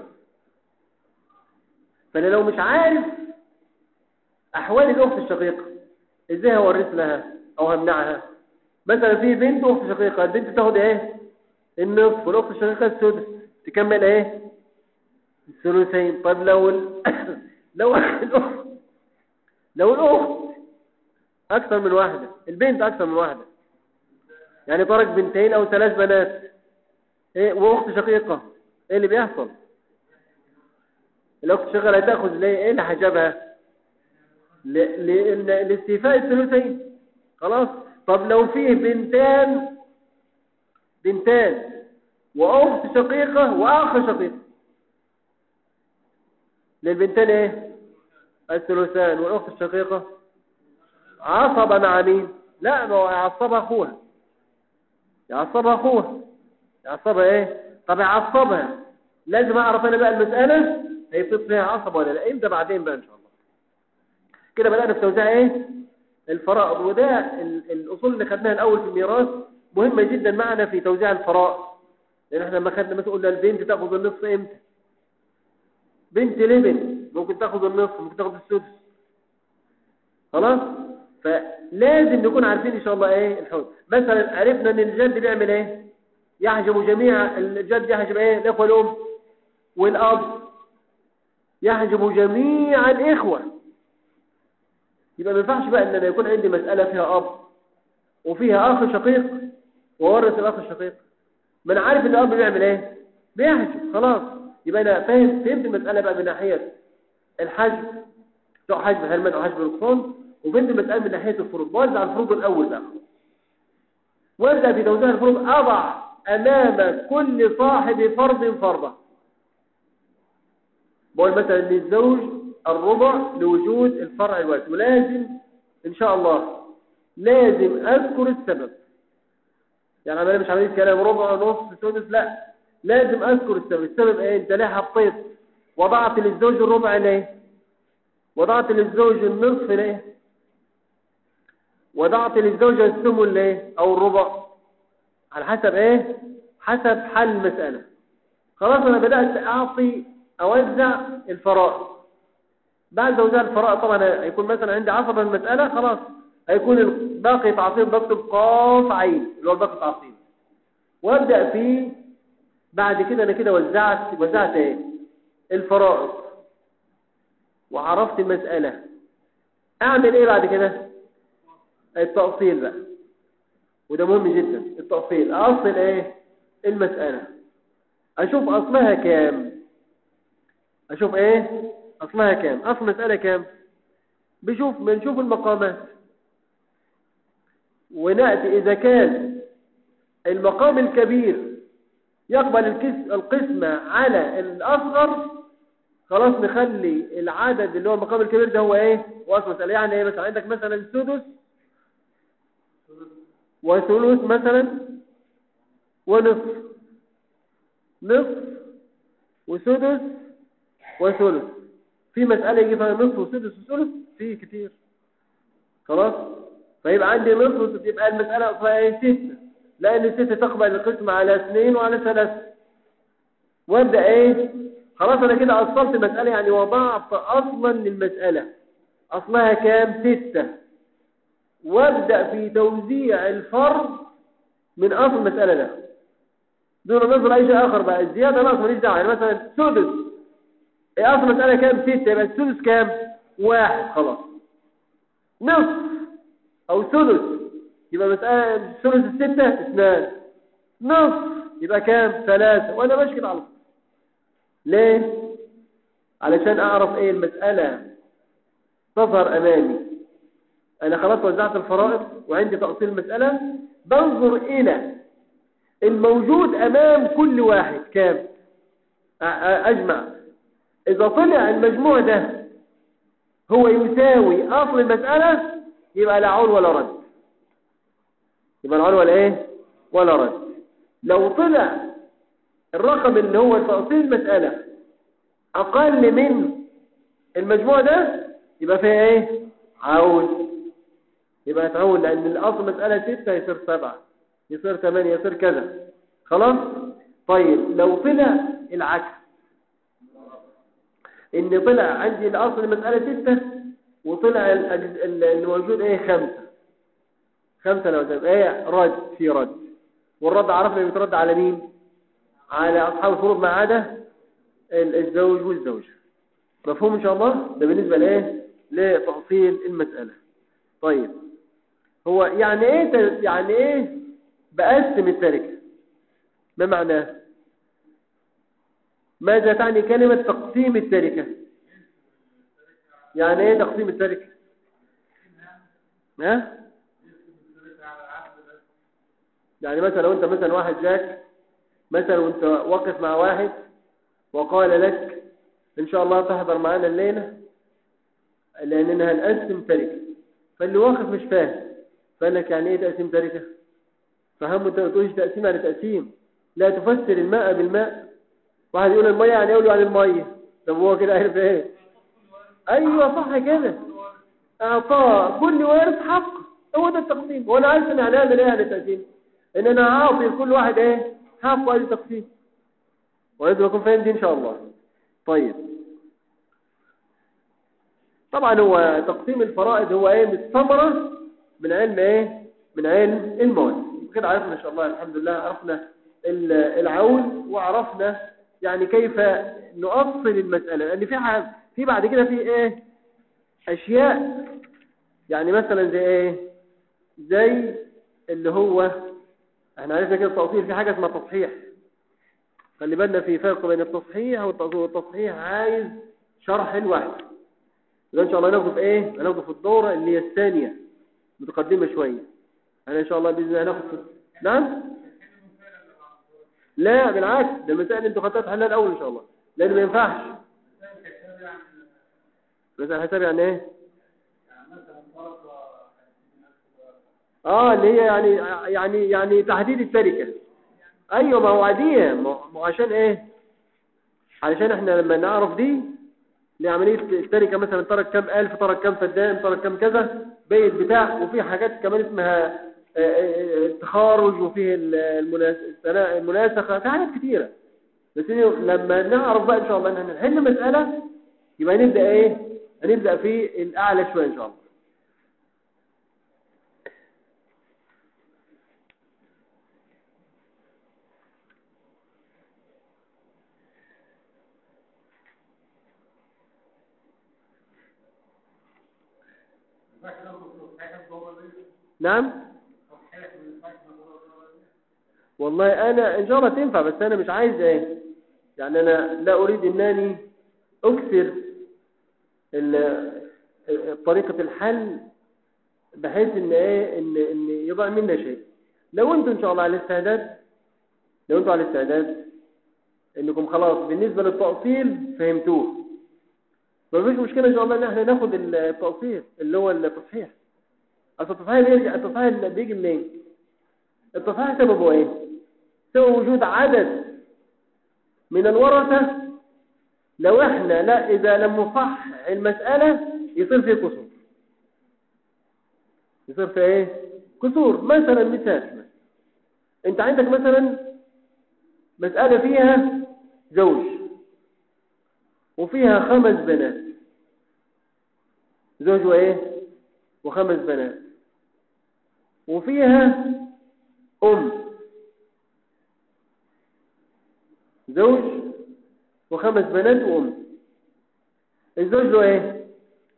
فانا لو مش عارف احوال الاخت الشقيقة ازاي هورث لها او همنعها مثلا في بنت واخت شقيقة البنت تاخد ايه النصف والاخت الشقيقة السدس تكمل ايه الثلثين طيب لو ال... لو الاخت لو الاخت اكثر من واحدة البنت اكثر من واحدة يعني ترك بنتين او ثلاث بنات ايه واخت شقيقة ايه اللي بيحصل الاخت الشقيقة هتاخذ ليه ايه اللي حجبها ل... ل... لاستيفاء الثلثين خلاص طب لو فيه بنتان بنتان واخت شقيقة واخ شقيق للبنتين ايه الثلثان والاخت الشقيقة عصب مع مين لا ما هو يعصبها اخوها يعصبها اخوها يعصبها ايه طب يعصبها لازم اعرف انا بقى المسألة هيفيض فيها عصب ولا لا امتى بعدين بقى ان شاء الله كده بدأنا في توزيع ايه الفرائض وده ال- الاصول اللي خدناها الاول في الميراث مهمة جدا معنا في توزيع الفرائض لان احنا لما خدنا مثلا قلنا البنت تاخذ النصف امتى بنت لبن ممكن تاخذ النصف ممكن تاخذ السدس خلاص فلازم نكون عارفين ان شاء الله ايه الحكم مثلا عرفنا ان الجد بيعمل ايه يحجب جميع الجد يحجب ايه الاخوه الام والاب يحجب جميع الاخوه يبقى ما ينفعش بقى ان انا يكون عندي مساله فيها اب وفيها اخ شقيق وورث الاخ الشقيق ما انا عارف ان الاب بيعمل ايه بيحجب خلاص يبقى انا فاهم فهمت المساله بقى من ناحيه الحجب سواء حجب هرمان او حجب نقصان وفهمت المساله من ناحيه الفروض بوزع الفروض الاول بقى وابدا في توزيع الفروض اضع امام كل صاحب فرض فرضه بقول مثلا للزوج الربع لوجود الفرع الوارث ولازم ان شاء الله لازم اذكر السبب يعني انا مش عمليه كلام ربع نص سدس لا لازم اذكر السبب السبب ايه انت ليه حطيت وضعت للزوج الربع ليه وضعت للزوج النصف ليه وضعت للزوجة الثمن ليه او الربع على حسب ايه حسب حل المسألة خلاص انا بدأت اعطي اوزع الفرائض بعد توزيع الفرائض طبعا هيكون مثلا عندي عصبة المسألة خلاص هيكون الباقي تعصيب بكتب قاف عين اللي هو الباقي تعصيب وابدأ فيه بعد كده انا كده وزعت وزعت ايه الفرائض وعرفت المسألة اعمل ايه بعد كده التأصيل بقى وده مهم جدا التأصيل أصل ايه المسألة أشوف أصلها كام أشوف ايه أصلها كام أصل مسألة كام بشوف بنشوف المقامات ونأتي إذا كان المقام الكبير يقبل الكس- القسمة على الأصغر خلاص نخلي العدد اللي هو المقام الكبير ده هو ايه هو أصل مسألة يعني ايه مثلا عندك مثلا سدس وثلث مثلا ونصف نصف وسدس وثلث في مسألة يجي فيها نصف وسدس وثلث في كتير خلاص فيبقى عندي نصف وسدس يبقى المسألة أصلها ايه ستة لأن الستة تقبل القسمة على اثنين وعلى ثلاثة وابدأ ايه خلاص انا كده أصلت المسألة يعني وضعت أصلا للمسألة أصلها كام ستة وابدأ في توزيع الفرض من أصل المسألة ده دون نظر أي شيء آخر بقى الزيادة ناقص ماليش دعوة يعني مثلا سدس إيه أصل المسألة كام ستة يبقى السدس كام واحد خلاص نصف أو ثلث يبقى مسألة ثلث الستة اثنان نصف يبقى كام ثلاثة وأنا ماشي كده على طول ليه علشان أعرف إيه المسألة تظهر أمامي أنا خلاص وزعت الفرائض وعندي تأصيل المسألة بنظر إلى الموجود أمام كل واحد كام أ- أ- أجمع إذا طلع المجموع ده هو يساوي أصل المسألة يبقى لا عون ولا رد يبقى لا عون ولا إيه ولا رد لو طلع الرقم اللي هو تأصيل المسألة أقل من المجموع ده يبقى فيها إيه عون يبقى تعون لأن الأصل مسألة ستة يصير سبعة يصير ثمانية يصير كذا خلاص طيب لو طلع العكس ان طلع عندي الأصل المسألة ستة وطلع الأجز- ال- الموجود ايه خمسة خمسة لو زي ايه رد في رد والرد عرفنا بيترد على مين على أصحاب الفروض ما عدا ال- الزوج والزوجة مفهوم إن شاء الله ده بالنسبة لإيه لتأصيل المسألة طيب هو يعني ايه ت- يعني ايه بقسم التركة ما معناه ماذا تعني كلمة تقسيم التركة يعني ايه تقسيم التركة ها يعني مثلا لو انت مثلا واحد جاك مثلا وانت واقف مع واحد وقال لك ان شاء الله تحضر معانا الليلة لاننا هنقسم تركة فاللي واقف مش فاهم فقال لك يعني ايه تقسيم تركة فهم انت ما تقولش تقسيم يعني تقسيم لا تفسر الماء بالماء واحد يقول المية يعني يقول عن المية طب هو كده عارف ايه ايوه صح كده اعطاء كل وارث حق هو ده التقسيم وانا عارف ان يعني هذا ايه يعني التقسيم ان انا اعطي لكل واحد ايه حقه هذا التقسيم ولازم اكون فاهم دي ان شاء الله طيب طبعا هو تقسيم الفرائض هو ايه بالثمرة من علم ايه من علم المواد كده عرفنا ان شاء الله الحمد لله عرفنا العون وعرفنا يعني كيف نؤصل المسألة لان في حاجة في بعد كده في ايه اشياء يعني مثلا زي ايه زي اللي هو احنا عرفنا كده التوصيل في حاجة اسمها تصحيح خلي بالنا في فرق بين التصحيح والتصحيح عايز شرح الواحد يبقى ان شاء الله ناخده في ايه هناخده في الدورة اللي هي الثانية متقدمة شوية انا ان شاء الله باذن الله هناخد في نعم لا بالعكس ده المسائل انتوا خدتها تحلها الاول ان شاء الله لان ما ينفعش مسائل حساب يعني ايه اه اللي هي يعني يعني يعني تحديد التركه ايوه ما هو عاديه ما هو عشان ايه علشان احنا لما نعرف دي لعملية التركة مثلا ترك كم ألف ترك كم فدان ترك كم كذا بيت بتاع وفي حاجات كمان اسمها التخارج وفيه المناسخة في حاجات كتيرة بس لما نعرف بقى إن شاء الله أن نحل مسألة يبقى نبدأ إيه هنبدأ في الأعلى شوية إن شاء الله نعم والله انا ان شاء الله تنفع بس انا مش عايز ايه يعني انا لا اريد انني اكثر طريقة الحل بحيث ان ايه ان ان يضع منا شيء لو انتم ان شاء الله على الاستعداد لو انتم على الاستعداد انكم خلاص بالنسبة للتأصيل فهمتوه مفيش مشكلة ان شاء الله ان احنا ناخد التأصيل اللي هو التصحيح اصل التصحيح بيرجع التصحيح بيجي منين التصحيح سببه ايه سبب وجود عدد من الورثة لو احنا لا اذا لم نصح المسألة يصير فيه كسور يصير فيه ايه كسور مثلا مثال انت عندك مثلا مسألة فيها زوج وفيها خمس بنات زوج وايه وخمس بنات وفيها أم زوج وخمس بنات وأم الزوج له ايه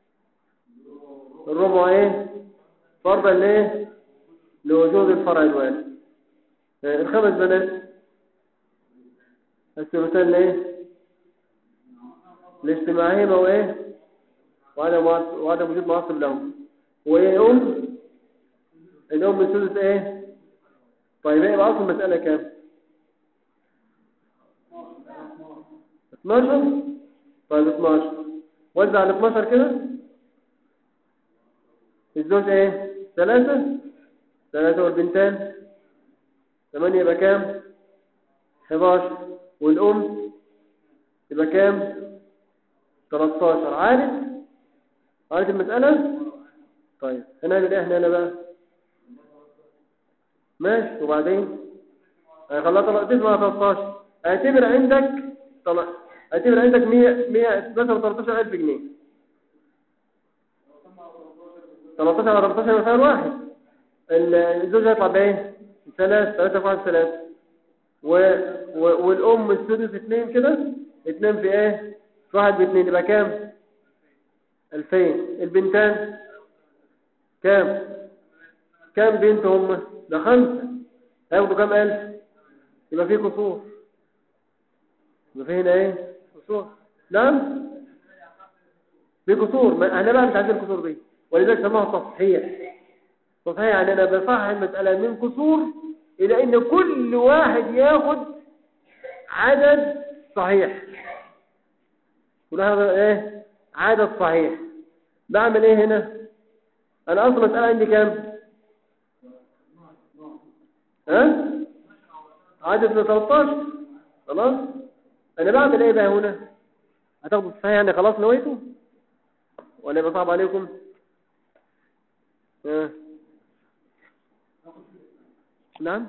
الربع ايه فرضا ليه لوجود الفرع الوارث الخمس بنات الثلثان ليه لاجتماعهما وايه وعدم وعدم وجود معصب لهم وايه ام الام من ثلث ايه طيب ايه اصل المساله كام 12 طيب 12 وزع على 12 كده الزوج ايه ثلاثة ثلاثة والبنتان ثمانية يبقى كام 11 والأم يبقى كام 13 عارف عارف المسألة طيب هنعمل ايه احنا هنا بقى ماشي وبعدين هيخليها طلع تسمع 13 اعتبر عندك طلع اعتبر عندك 100 100 مثلا 13000 جنيه 13 على 14 مثلا واحد الزوج هيطلع بايه ثلاث ثلاثة في واحد ثلاثة و... و... والأم السدس اثنين كده اثنين في ايه في واحد باثنين يبقى كام الفين البنتان كام كام بنت هم ده خمسة هياخدوا كام ألف يبقى فيه كسور يبقى فيه هنا ايه كسور نعم في كسور احنا بقى مش عايزين الكسور دي ولذلك سموها تصحيح تصحيح يعني انا بصحح المسألة من كسور الى ان كل واحد ياخد عدد صحيح كل هذا ايه عدد صحيح بعمل ايه هنا انا اصلا مسألة عندي كام ها عدد من 13 خلاص انا بعمل ايه بقى هنا هتاخدوا الصحيح يعني خلاص نويته ولا يبقى صعب عليكم ها نعم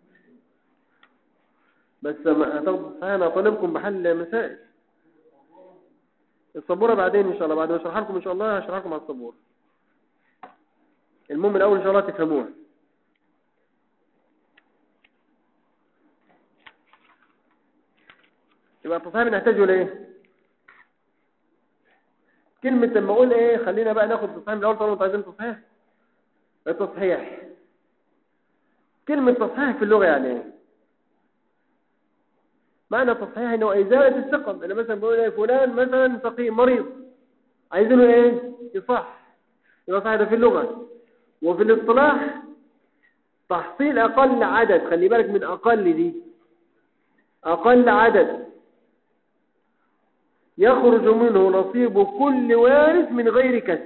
بس ما هتاخدوا الصحيح انا طالبكم بحل مسائل السبوره بعدين ان شاء الله بعد ما اشرح لكم ان شاء الله هشرح لكم على السبوره المهم الاول ان شاء الله تفهموها يبقى التصحيح بنحتاجه لايه كلمة لما اقول ايه خلينا بقى ناخد التصحيح من الاول طالما انتوا عايزين تصحيح التصحيح كلمة تصحيح في اللغة يعني ايه معنى التصحيح انه ازالة السقم انا مثلا بقول ايه فلان مثلا سقيم مريض عايزينه ايه يصح يبقى صح ده في اللغة وفي الاصطلاح تحصيل اقل عدد خلي بالك من اقل دي اقل عدد يخرج منه نصيب كل وارث من غير كسر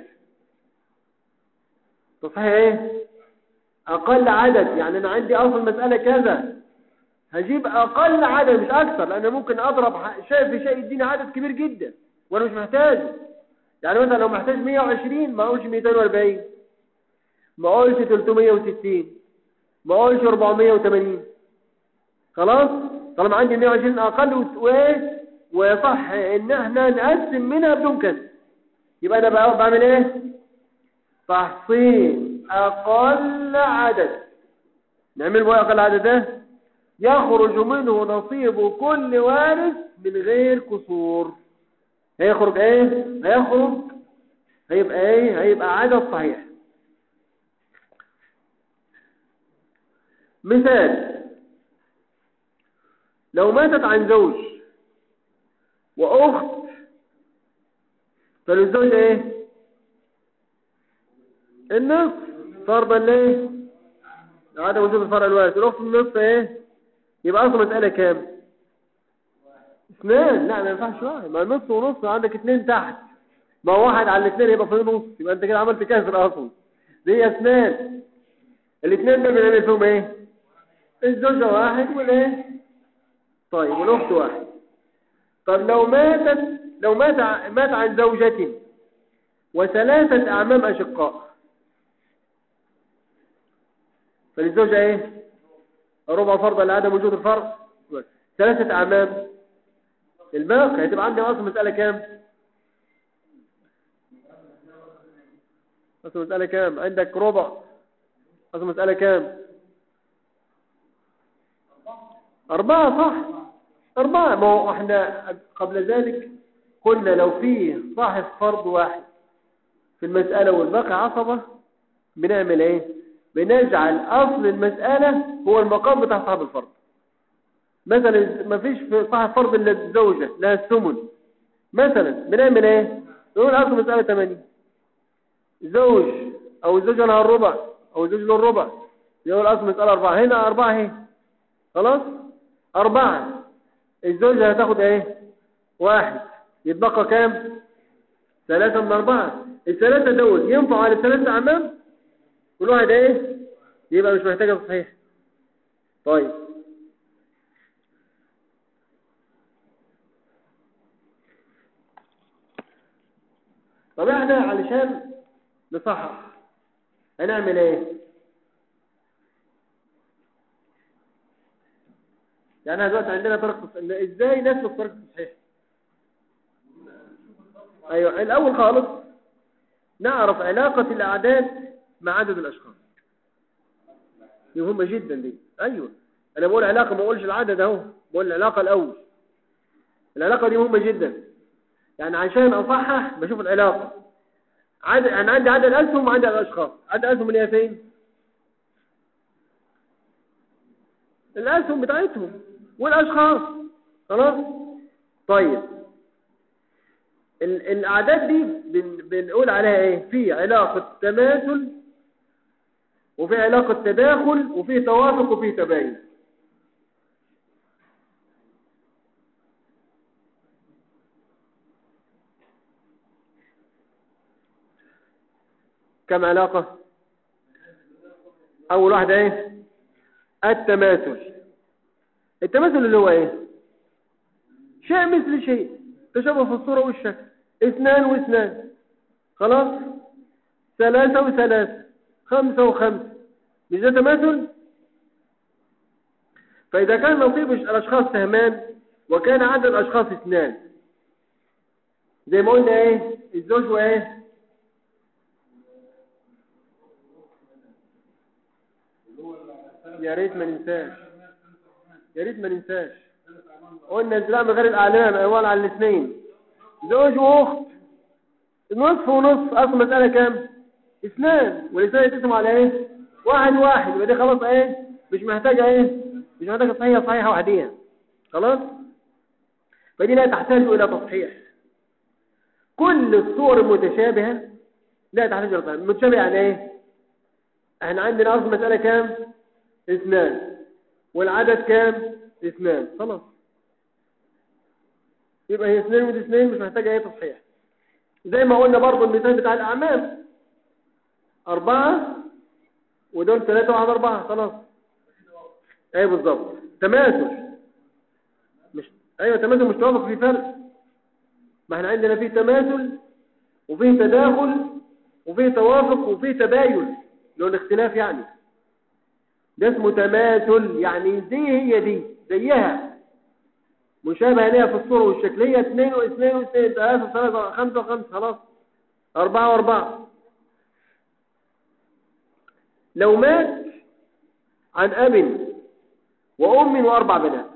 تصحيح ايه اقل عدد يعني انا عندي اصل مسألة كذا هجيب اقل عدد مش اكثر لان ممكن اضرب شيء في شيء يديني عدد كبير جدا وانا مش محتاج يعني مثلا لو محتاج 120 ما اقولش 240 ما اقولش 360 ما اقولش 480 خلاص طالما عندي 120 اقل وايه ويصح ان احنا نقسم منها بدون كسر يبقى انا بقى بعمل ايه تحصيل اقل عدد نعمل بقى اقل عدد ده يخرج منه نصيب كل وارث من غير كسور هيخرج ايه هيخرج هيبقى ايه هيبقى عدد صحيح مثال لو ماتت عن زوج واخت فللزوج ايه النصف فرضا ليه عدم وجود الفرع الوارث الاخت النصف ايه يبقى اصل مسألة كام اثنين لا ما ينفعش واحد ما نص ونص عندك اثنين تحت ما هو واحد على الاثنين يبقى في نص يبقى انت كده عملت كسر اصلا دي اثنين الاثنين ده بنعمل فيهم ايه الزوجة واحد والايه طيب والاخت واحد طب لو ماتت لو مات مات عن زوجة وثلاثة اعمام اشقاء فللزوجة ايه ربع فرض لعدم وجود الفرض ثلاثة اعمام الباقي هتبقى عندي اصل مسألة كام اصل مسألة كام عندك ربع اصل مسألة كام أربعة صح أربعة ما هو احنا قبل ذلك قلنا لو في صاحب فرض واحد في المسألة والباقي عصبة بنعمل ايه بنجعل أصل المسألة هو المقام بتاع صاحب الفرض مثلا ما فيش في صاحب فرض الا الزوجة لها الثمن مثلا بنعمل ايه نقول أصل مسألة 80 زوج أو الزوجة لها الربع أو الزوج له الربع يقول أصل مسألة أربعة هنا أربعة اهي خلاص أربعة الزوجة هتاخد ايه واحد يتبقى كام ثلاثة من أربعة الثلاثة دول ينفعوا على الثلاثة أعمام كل واحد ايه يبقى مش محتاجة صحيح طيب طب احنا علشان نصحح هنعمل ايه يعني دلوقتي عندنا طريقة ازاي نسلك طريقة الصحيح ايوه الاول خالص نعرف علاقة الاعداد مع عدد الاشخاص دي مهمة جدا دي ايوه انا بقول علاقة ما اقولش العدد اهو بقول العلاقة الاول العلاقة دي مهمة جدا يعني عشان اصحح بشوف العلاقة عدد انا عندي عدد اسهم وعندي عدد اشخاص عدد اسهم اللي هي فين الاسهم بتاعتهم والاشخاص خلاص طيب الاعداد دي بن بنقول عليها ايه في علاقة تماثل وفي علاقة تداخل وفي توافق وفي تباين كم علاقة اول واحدة ايه التماثل التماثل اللي هو ايه شيء مثل شيء تشابه في الصورة والشكل اثنان واثنان خلاص ثلاثة وثلاثة خمسة وخمسة مش ده تماثل فإذا كان نصيب الأشخاص سهمان وكان عدد الأشخاص اثنان زي ما قلنا ايه الزوج وايه يا ريت ما ننساش يا ريت ما ننساش قلنا الزراعة من غير الأعلام أول على الاثنين زوج وأخت نصف ونصف أصل مسألة كام اثنان والاثنين يتقسموا على ايه واحد واحد يبقى دي خلاص ايه مش محتاجة ايه مش محتاجة صحيحة صحيحة وحدية خلاص فدي لا تحتاج إلى تصحيح كل الصور المتشابهة لا تحتاج إلى تصحيح متشابه يعني ايه احنا عندنا أصل مسألة كام اثنان والعدد كام اثنان خلاص يبقى هي اثنين ودي اثنين مش محتاجة ايه تصحيح زي ما قلنا برضو المثال بتاع الأعمام أربعة ودول ثلاثة وعلى أربعة خلاص أيوة بالظبط تماثل مش أيوة تماثل مش توافق في فرق ما احنا عندنا فيه تماثل وفيه تداخل وفيه توافق وفيه تباين لو الاختلاف يعني ده اسمه تماثل يعني دي هي دي زيها مشابهة ليها في الصورة والشكل هي اثنين واثنين واثنين ثلاثة وثلاثة خمسة وخمسة خلاص أربعة وأربعة لو مات عن أب وأم وأربع بنات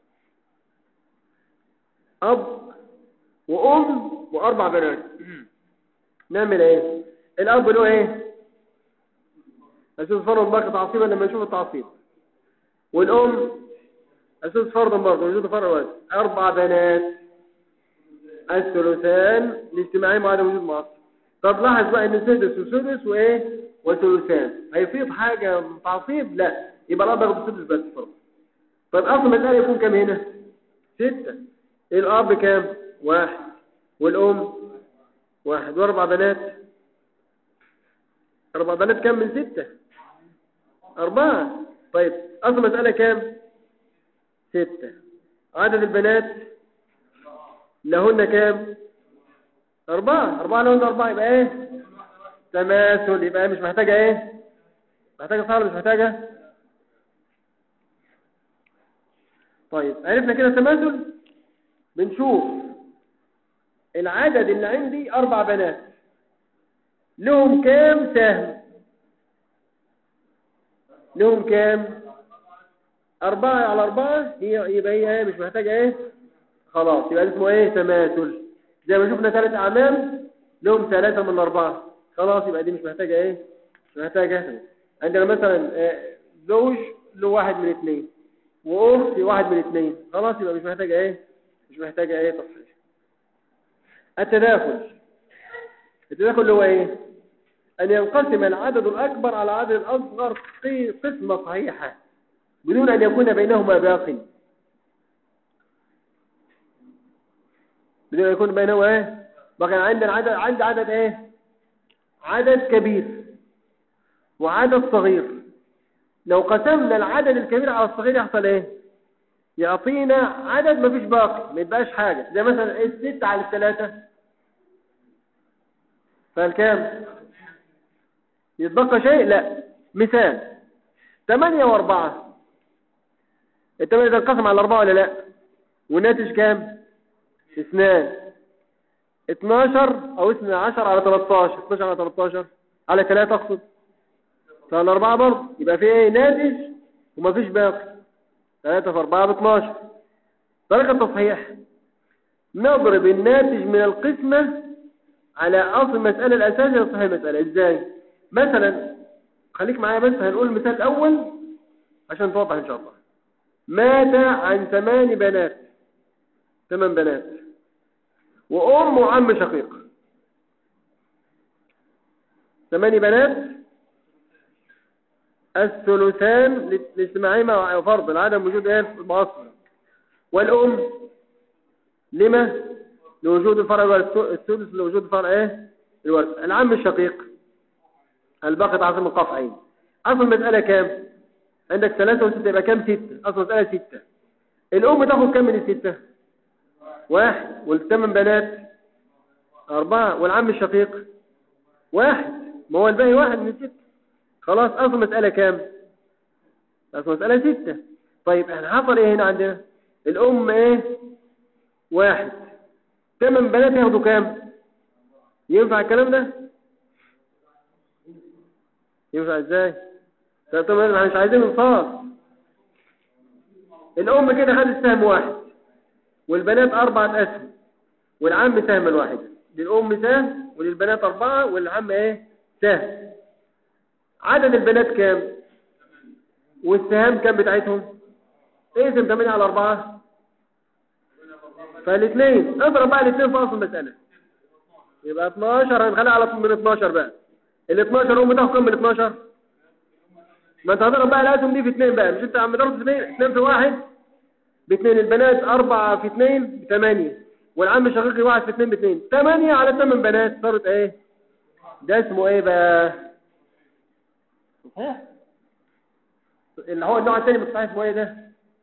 أب وأم وأربع بنات نعمل إيه الأب له إيه أساس فرض باقي تعصيبا لما نشوف التعصيب والأم أساس فرضا برضه وجود فرض واحد أربع بنات الثلثان الاجتماعي مع عدم وجود معصب طب لاحظ بقى ان سدس وسدس وايه وثلثان هيفيض حاجة تعصيب لا يبقى الاب ياخد سدس بس فرض طب اصل المسألة يكون كام هنا ستة الاب كام واحد والام واحد واربع بنات اربع بنات كام من ستة اربعة طيب اصل المسألة كام ستة عدد البنات لهن كام أربعة أربعة لهن أربعة يبقى إيه تماثل يبقى إيه؟ مش محتاجة إيه محتاجة صار مش محتاجة طيب عرفنا كده التماثل بنشوف العدد اللي عندي أربع بنات لهم كام سهم لهم كام أربعة على أربعة هي يبقى هي إيه مش محتاجة إيه خلاص يبقى اسمه إيه تماثل زي ما شفنا ثلاث أعمام لهم ثلاثة من أربعة خلاص يبقى دي مش محتاجة إيه مش محتاجة عندنا مثلا آه، زوج له واحد من اثنين وأخت واحد من اثنين خلاص يبقى مش محتاجة إيه مش محتاجة إيه تصحيح التداخل التداخل اللي هو إيه أن ينقسم العدد الأكبر على العدد الأصغر في قسمة صحيحة بدون أن يكون بينهما باق بدون أن يكون بينهما إيه بقى عندنا عدد عند عدد إيه عدد كبير وعدد صغير لو قسمنا العدد الكبير على الصغير يحصل إيه يعطينا عدد ما فيش باقي ما يبقاش حاجة زي مثلا إيه الستة على الثلاثة فالكام يتبقى شيء لا مثال ثمانية واربعة الثمانية ده انقسم على أربعة ولا لا والناتج كام اثنان 12 او 12 على 13 12 على 13 على 3 اقصد فعلى 4 برضه يبقى في ايه ناتج ومفيش باقي 3 في 4 ب 12 طريقة التصحيح نضرب الناتج من القسمة على اصل المسألة الاساسية لتصحيح المسألة ازاي مثلا خليك معايا بس هنقول المثال الاول عشان توضح ان شاء الله مات عن ثمان بنات ثمان بنات وأم وعم شقيق ثمان بنات الثلثان لاجتماعهما وفرض العدم وجود ايه المعصر والأم لما لوجود الفرع الثلث لوجود الفرع ايه الورث العم الشقيق الباقي تعصم القاف عين أصل المسألة كام عندك ثلاثة وستة يبقى كام ستة أصل مسألة ستة الأم تاخد كام من الستة واحد والثمان بنات أربعة والعم الشقيق واحد ما هو الباقي واحد من الستة خلاص أصل مسألة كام أصل مسألة ستة طيب احنا حصل ايه هنا عندنا الأم ايه واحد ثمان بنات ياخدوا كام ينفع الكلام ده ينفع ازاي طب طب احنا مش عايزين انصاف الأم كده خدت سهم واحد والبنات أربعة أسهم والعم سهم الواحد للأم سهم وللبنات أربعة والعم إيه سهم عدد البنات كام والسهام كام بتاعتهم اقسم 8 على 4 فالاثنين اضرب بقى الاثنين في اصل المسألة يبقى 12 هنخليها على من 12 بقى ال 12 أم تاخد كام من 12 ما انت هتضرب بقى الاسهم دي في اثنين بقى مش انت عم ضرب في اثنين اثنين في واحد باثنين البنات أربعة في اثنين بثمانية والعم الشقيقي واحد في اثنين باثنين ثمانية على ثمان بنات صارت ايه ده اسمه ايه بقى ها اللي هو النوع الثاني من الصحيح اسمه ايه ده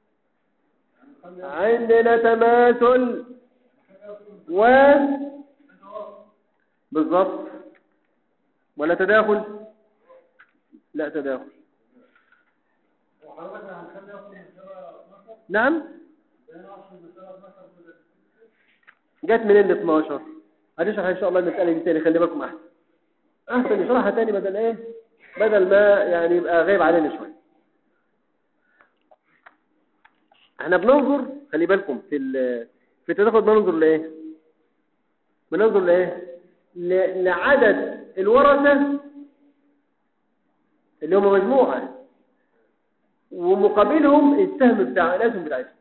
عندنا تماثل و بالظبط ولا تداخل لا تداخل نعم جت من ال 12 هنشرح ان شاء الله المساله دي تاني خلي بالكم احسن احسن نشرحها تاني بدل ايه بدل ما يعني يبقى غايب علينا شويه احنا بننظر خلي بالكم في ال في التداخل بننظر لايه بننظر لايه ل- لعدد الورثه اللي هم مجموعه ومقابلهم السهم بتاع الاسهم بتاعتهم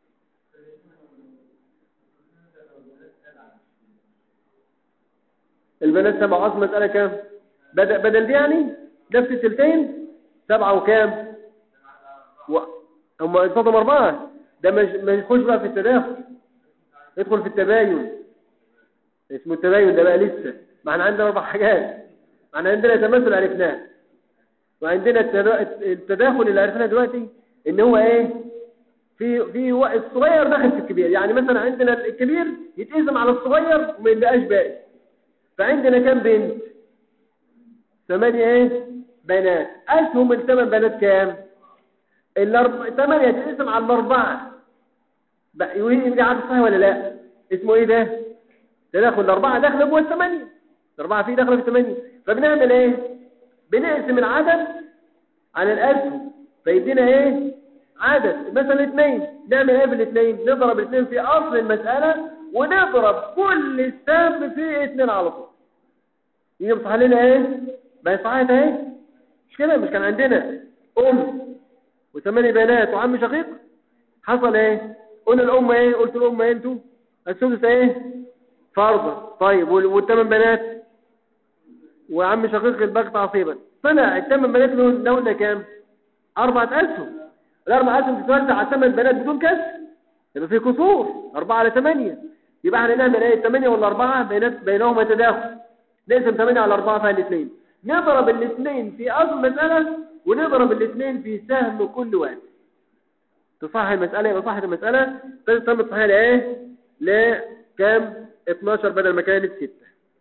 البنات سبعة أصل مسألة كام بدل, بدل دي يعني نفس التلتين سبعة وكام و... هم انتظم أربعة ده مش ما يدخلش بقى في التداخل يدخل في التباين اسمه التباين ده بقى لسه ما احنا عندنا أربع حاجات ما احنا عندنا تماثل عرفناه وعندنا التدا- التداخل اللي عرفناه دلوقتي ان هو ايه في في و- الصغير داخل في الكبير يعني مثلا عندنا الكبير يتقسم على الصغير وما يبقاش باقي فعندنا كام بنت ثمانية ايه بنات اسهم الثمان بنات كام الأرب... ثمانية تقسم على الأربعة بقى يبقى عدد صحيح ولا لا اسمه ايه ده تداخل الأربعة داخله جوه الثمانية الأربعة فيه داخله في الثمانية فبنعمل ايه بنقسم العدد على الأسهم فيدينا ايه عدد مثلا اثنين نعمل ايه بالاثنين نضرب الاثنين في اصل المسألة ونضرب كل السهم في اثنين على طول يجي مصحى لنا ايه بقى صحيت اهي مش كده مش كان عندنا ام وثمانية بنات وعم شقيق حصل ايه قلنا الام ايه قلت الام ايه انتوا السدس ايه فرضا طيب وال- والثمان بنات وعم شقيق الباقي تعصيبا طلع الثمان بنات لهم لهم كام أربعة أسهم الأربعة أسهم تتوزع على ثمان بنات بدون كسر يبقى في كسور أربعة على ثمانية يبقى احنا نعمل ايه الثمانية والأربعة بينات بينهما تداخل نقسم ثمانية على أربعة فيها الاثنين نضرب الاثنين في أصل مسألة ونضرب الاثنين في سهم كل واحد تصحح المسألة يبقى صحت المسألة تم تصحيح لإيه لكام 12 بدل ما كانت 6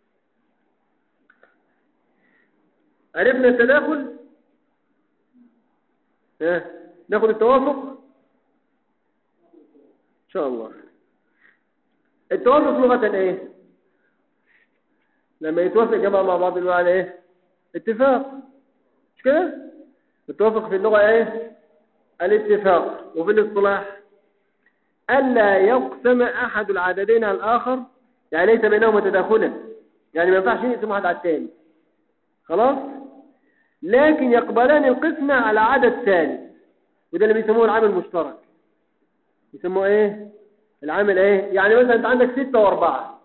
عرفنا التداخل ها ناخد التوافق ان شاء الله التوافق لغة ايه لما يتوافق جماعة مع بعض اللغة على ايه اتفاق مش كده التوافق في اللغة ايه الاتفاق وفي الاصطلاح ألا يقسم أحد العددين على الآخر يعني ليس بينهما تداخلا يعني ما ينفعش يقسم واحد على الثاني خلاص لكن يقبلان القسمة على عدد ثاني وده اللي بيسموه العامل المشترك يسموه ايه العامل ايه يعني مثلا انت عندك ستة واربعة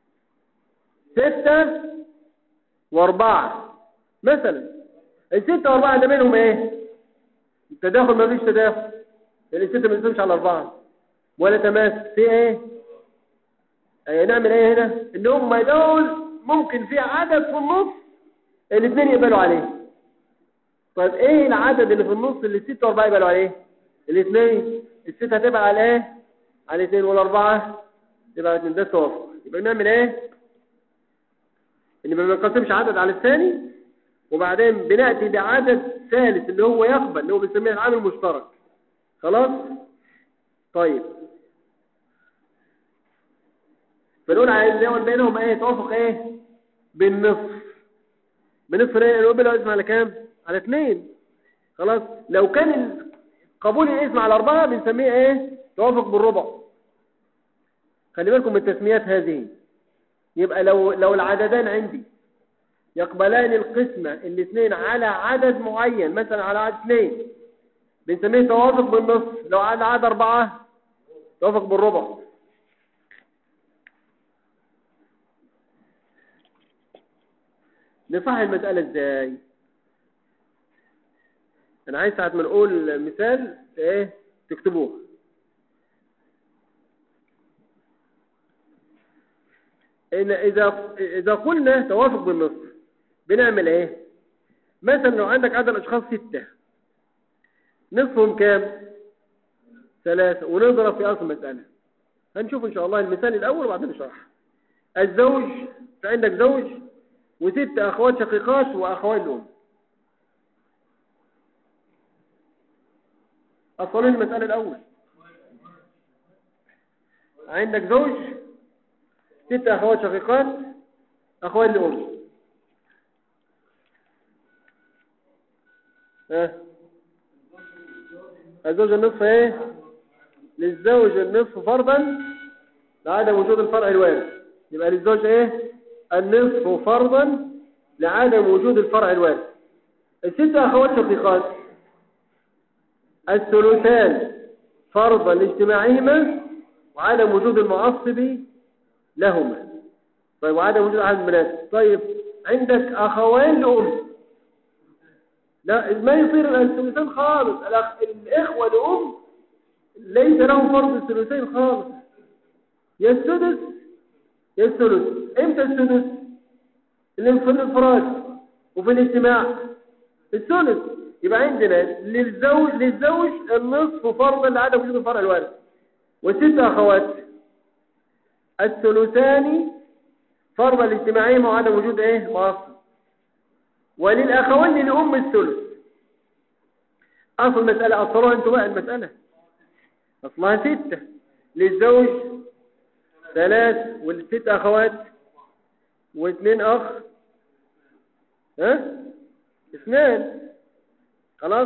ستة واربعة مثلا الستة واربعة ده بينهم ايه التداخل ما فيش تداخل لان الستة ما بيسمش على اربعة ولا تماس في ايه ايه نعمل ايه هنا ان هم دول ممكن في عدد في النص الاثنين يقبلوا عليه طيب ايه العدد اللي في النص اللي الستة واربعة يبقى عليه الاثنين الستة هتبقى على ايه على الاثنين والاربعة يبقى على الاثنين ده التوافق يبقى نعمل ايه ان ما بنقسمش عدد على الثاني وبعدين بنأتي بعدد ثالث اللي هو يقبل اللي هو بنسميه العامل المشترك خلاص طيب فنقول عايز بينهم ايه توافق ايه بالنصف بنصف ايه الوبل اسم على كام على اثنين خلاص لو كان قبول الاسم على اربعة بنسميه ايه توافق بالربع خلي بالكم من التسميات هذه يبقى لو لو العددان عندي يقبلان القسمة الاثنين على عدد معين مثلا على عدد اثنين بنسميه توافق بالنصف لو على عدد أربعة توافق بالربع نصح المسألة ازاي انا عايز ساعة ما نقول مثال ايه تكتبوه إن إذا إذا قلنا توافق بالنصف بنعمل إيه؟ مثلا لو عندك عدد أشخاص ستة نصفهم كام؟ ثلاثة ونضرب في أصل المسألة هنشوف إن شاء الله المثال الأول وبعدين نشرح الزوج فعندك زوج وست أخوات شقيقات وأخوات الأم أصلين المسألة الأول عندك زوج ست أخوات شقيقات أخوات لأم ها الزوج النصف ايه للزوج النصف فرضا لعدم وجود الفرع الوارث يبقى للزوج ايه النصف فرضا لعدم وجود الفرع الوارث الست أخوات شقيقات الثلثان فرضا لاجتماعهما وعدم وجود المعصب لهما طيب وعدم وجود أحد البنات طيب عندك أخوان لأم لا ما يصير الثلثين خالص الأخ... الإخوة لأم ليس لهم فرض الثلثين خالص يا السدس يا الثلث امتى السدس اللي في الانفراد وفي الاجتماع الثلث يبقى عندنا للزوج للزوج النصف فرضا لعدم وجود الفرع الوارث وست أخوات الثلثان فرض الاجتماعي وعدم وجود ايه معصب وللأخوين لأم الثلث أصل المسألة أصلها أنتوا بقى المسألة أصلها ستة للزوج ثلاث والست أخوات واثنين أخ ها اثنان خلاص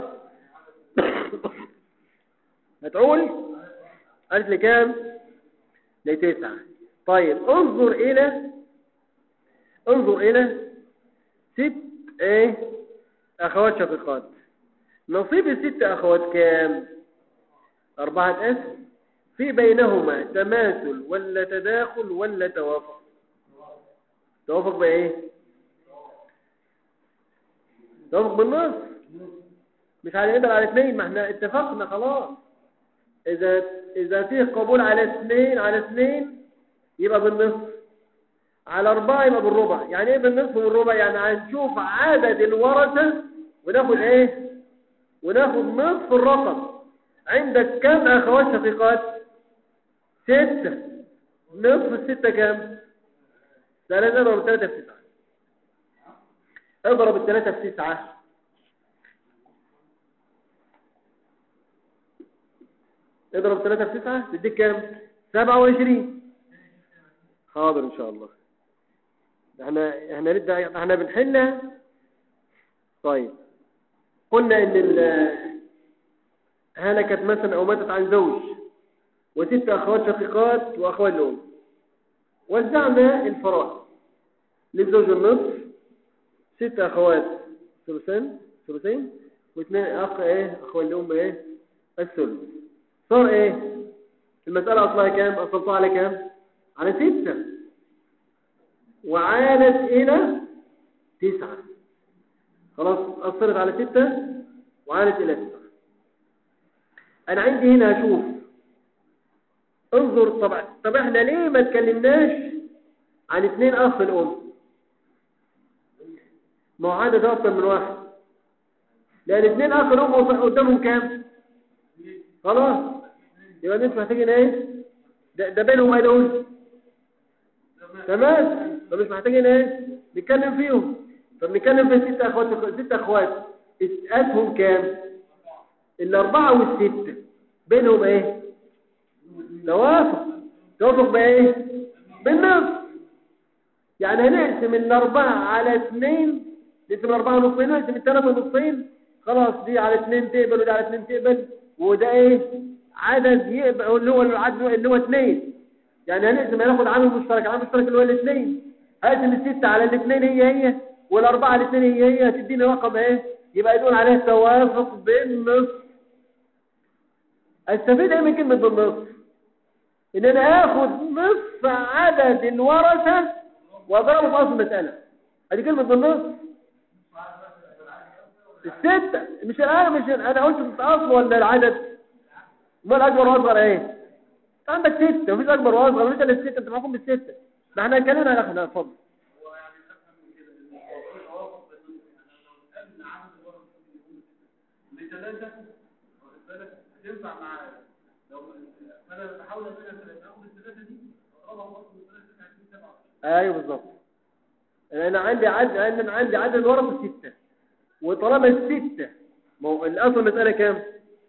هتقول قالت لي كام لتسعة طيب انظر الى انظر الى ست ايه اخوات شقيقات نصيب الست اخوات كام اربعة اسم في بينهما تماثل ولا تداخل ولا توافق توافق بايه توافق بالنص مش هنقدر على اثنين ما احنا اتفقنا خلاص اذا اذا فيه قبول على اثنين على اثنين يبقى بالنصف على أربعة يبقى بالربع يعني ايه بالنصف والربع يعني هنشوف عدد الورثة وناخد ايه وناخد نصف الرقم عندك كم اخوات شقيقات ستة نصف الستة كم ثلاثة اضرب ثلاثة في تسعة اضرب الثلاثة في تسعة اضرب ثلاثة في تسعة تديك كام سبعة وعشرين حاضر ان شاء الله احنا احنا نبدا احنا بنحلها طيب قلنا ان ال هلكت مثلا او ماتت عن زوج وست اخوات شقيقات واخوات الام وزعنا الفرائض للزوج النصف ست اخوات ثلثين ثلثين واثنين اخ ايه اخوات الام ايه الثلث صار ايه المساله اصلها كام اصلتها على كام على ستة وعادت إلى تسعة خلاص أثرت على ستة وعادت إلى تسعة أنا عندي هنا أشوف انظر طبعا طب احنا ليه ما تكلمناش عن اثنين أخ الأم ما هو عدد أكثر من واحد لان اثنين اخ الام قدامهم كام خلاص يبقى مش محتاجين ايه ده, ده بينهم ايه دول تمام فمش محتاجين ايه نتكلم فيهم طب نتكلم في ست اخوات ست اخوات اسهم كام الاربعه والسته بينهم ايه توافق توافق بايه بالنص يعني هنقسم الاربعه على اثنين نقسم الاربعه نصين نقسم الثلاثه نصين خلاص دي على اثنين تقبل ودي على اثنين تقبل وده ايه عدد يقبل اللي هو العدد اللي هو اثنين يعني هنقسم هناخد عامل مشترك عامل مشترك اللي هو الاثنين هقسم الستة على الاثنين هي هي والأربعة على الاثنين هي هي هتديني رقم ايه يبقى يدون عليه توافق بالنصف استفيد ايه من كلمة بالنصف ان انا اخد نصف عدد الورثة واضربه في اصل المسألة ادي كلمة بالنصف الستة مش انا مش انا قلت الاصل ولا العدد ما الاكبر واصغر ايه عندك ستة مفيش اكبر واصغر مفيش الا الستة انت محكوم بالستة ما احنا اتكلمنا على احنا اتفضل لثلاثة ينفع مع لو انا بحاول اخد الثلاثة دي اضربها برضه بالثلاثة 27 ايوه بالظبط انا عندي عدد انا عندي عدد ورثه ستة وطالما الستة ما هو الاصل المسألة كام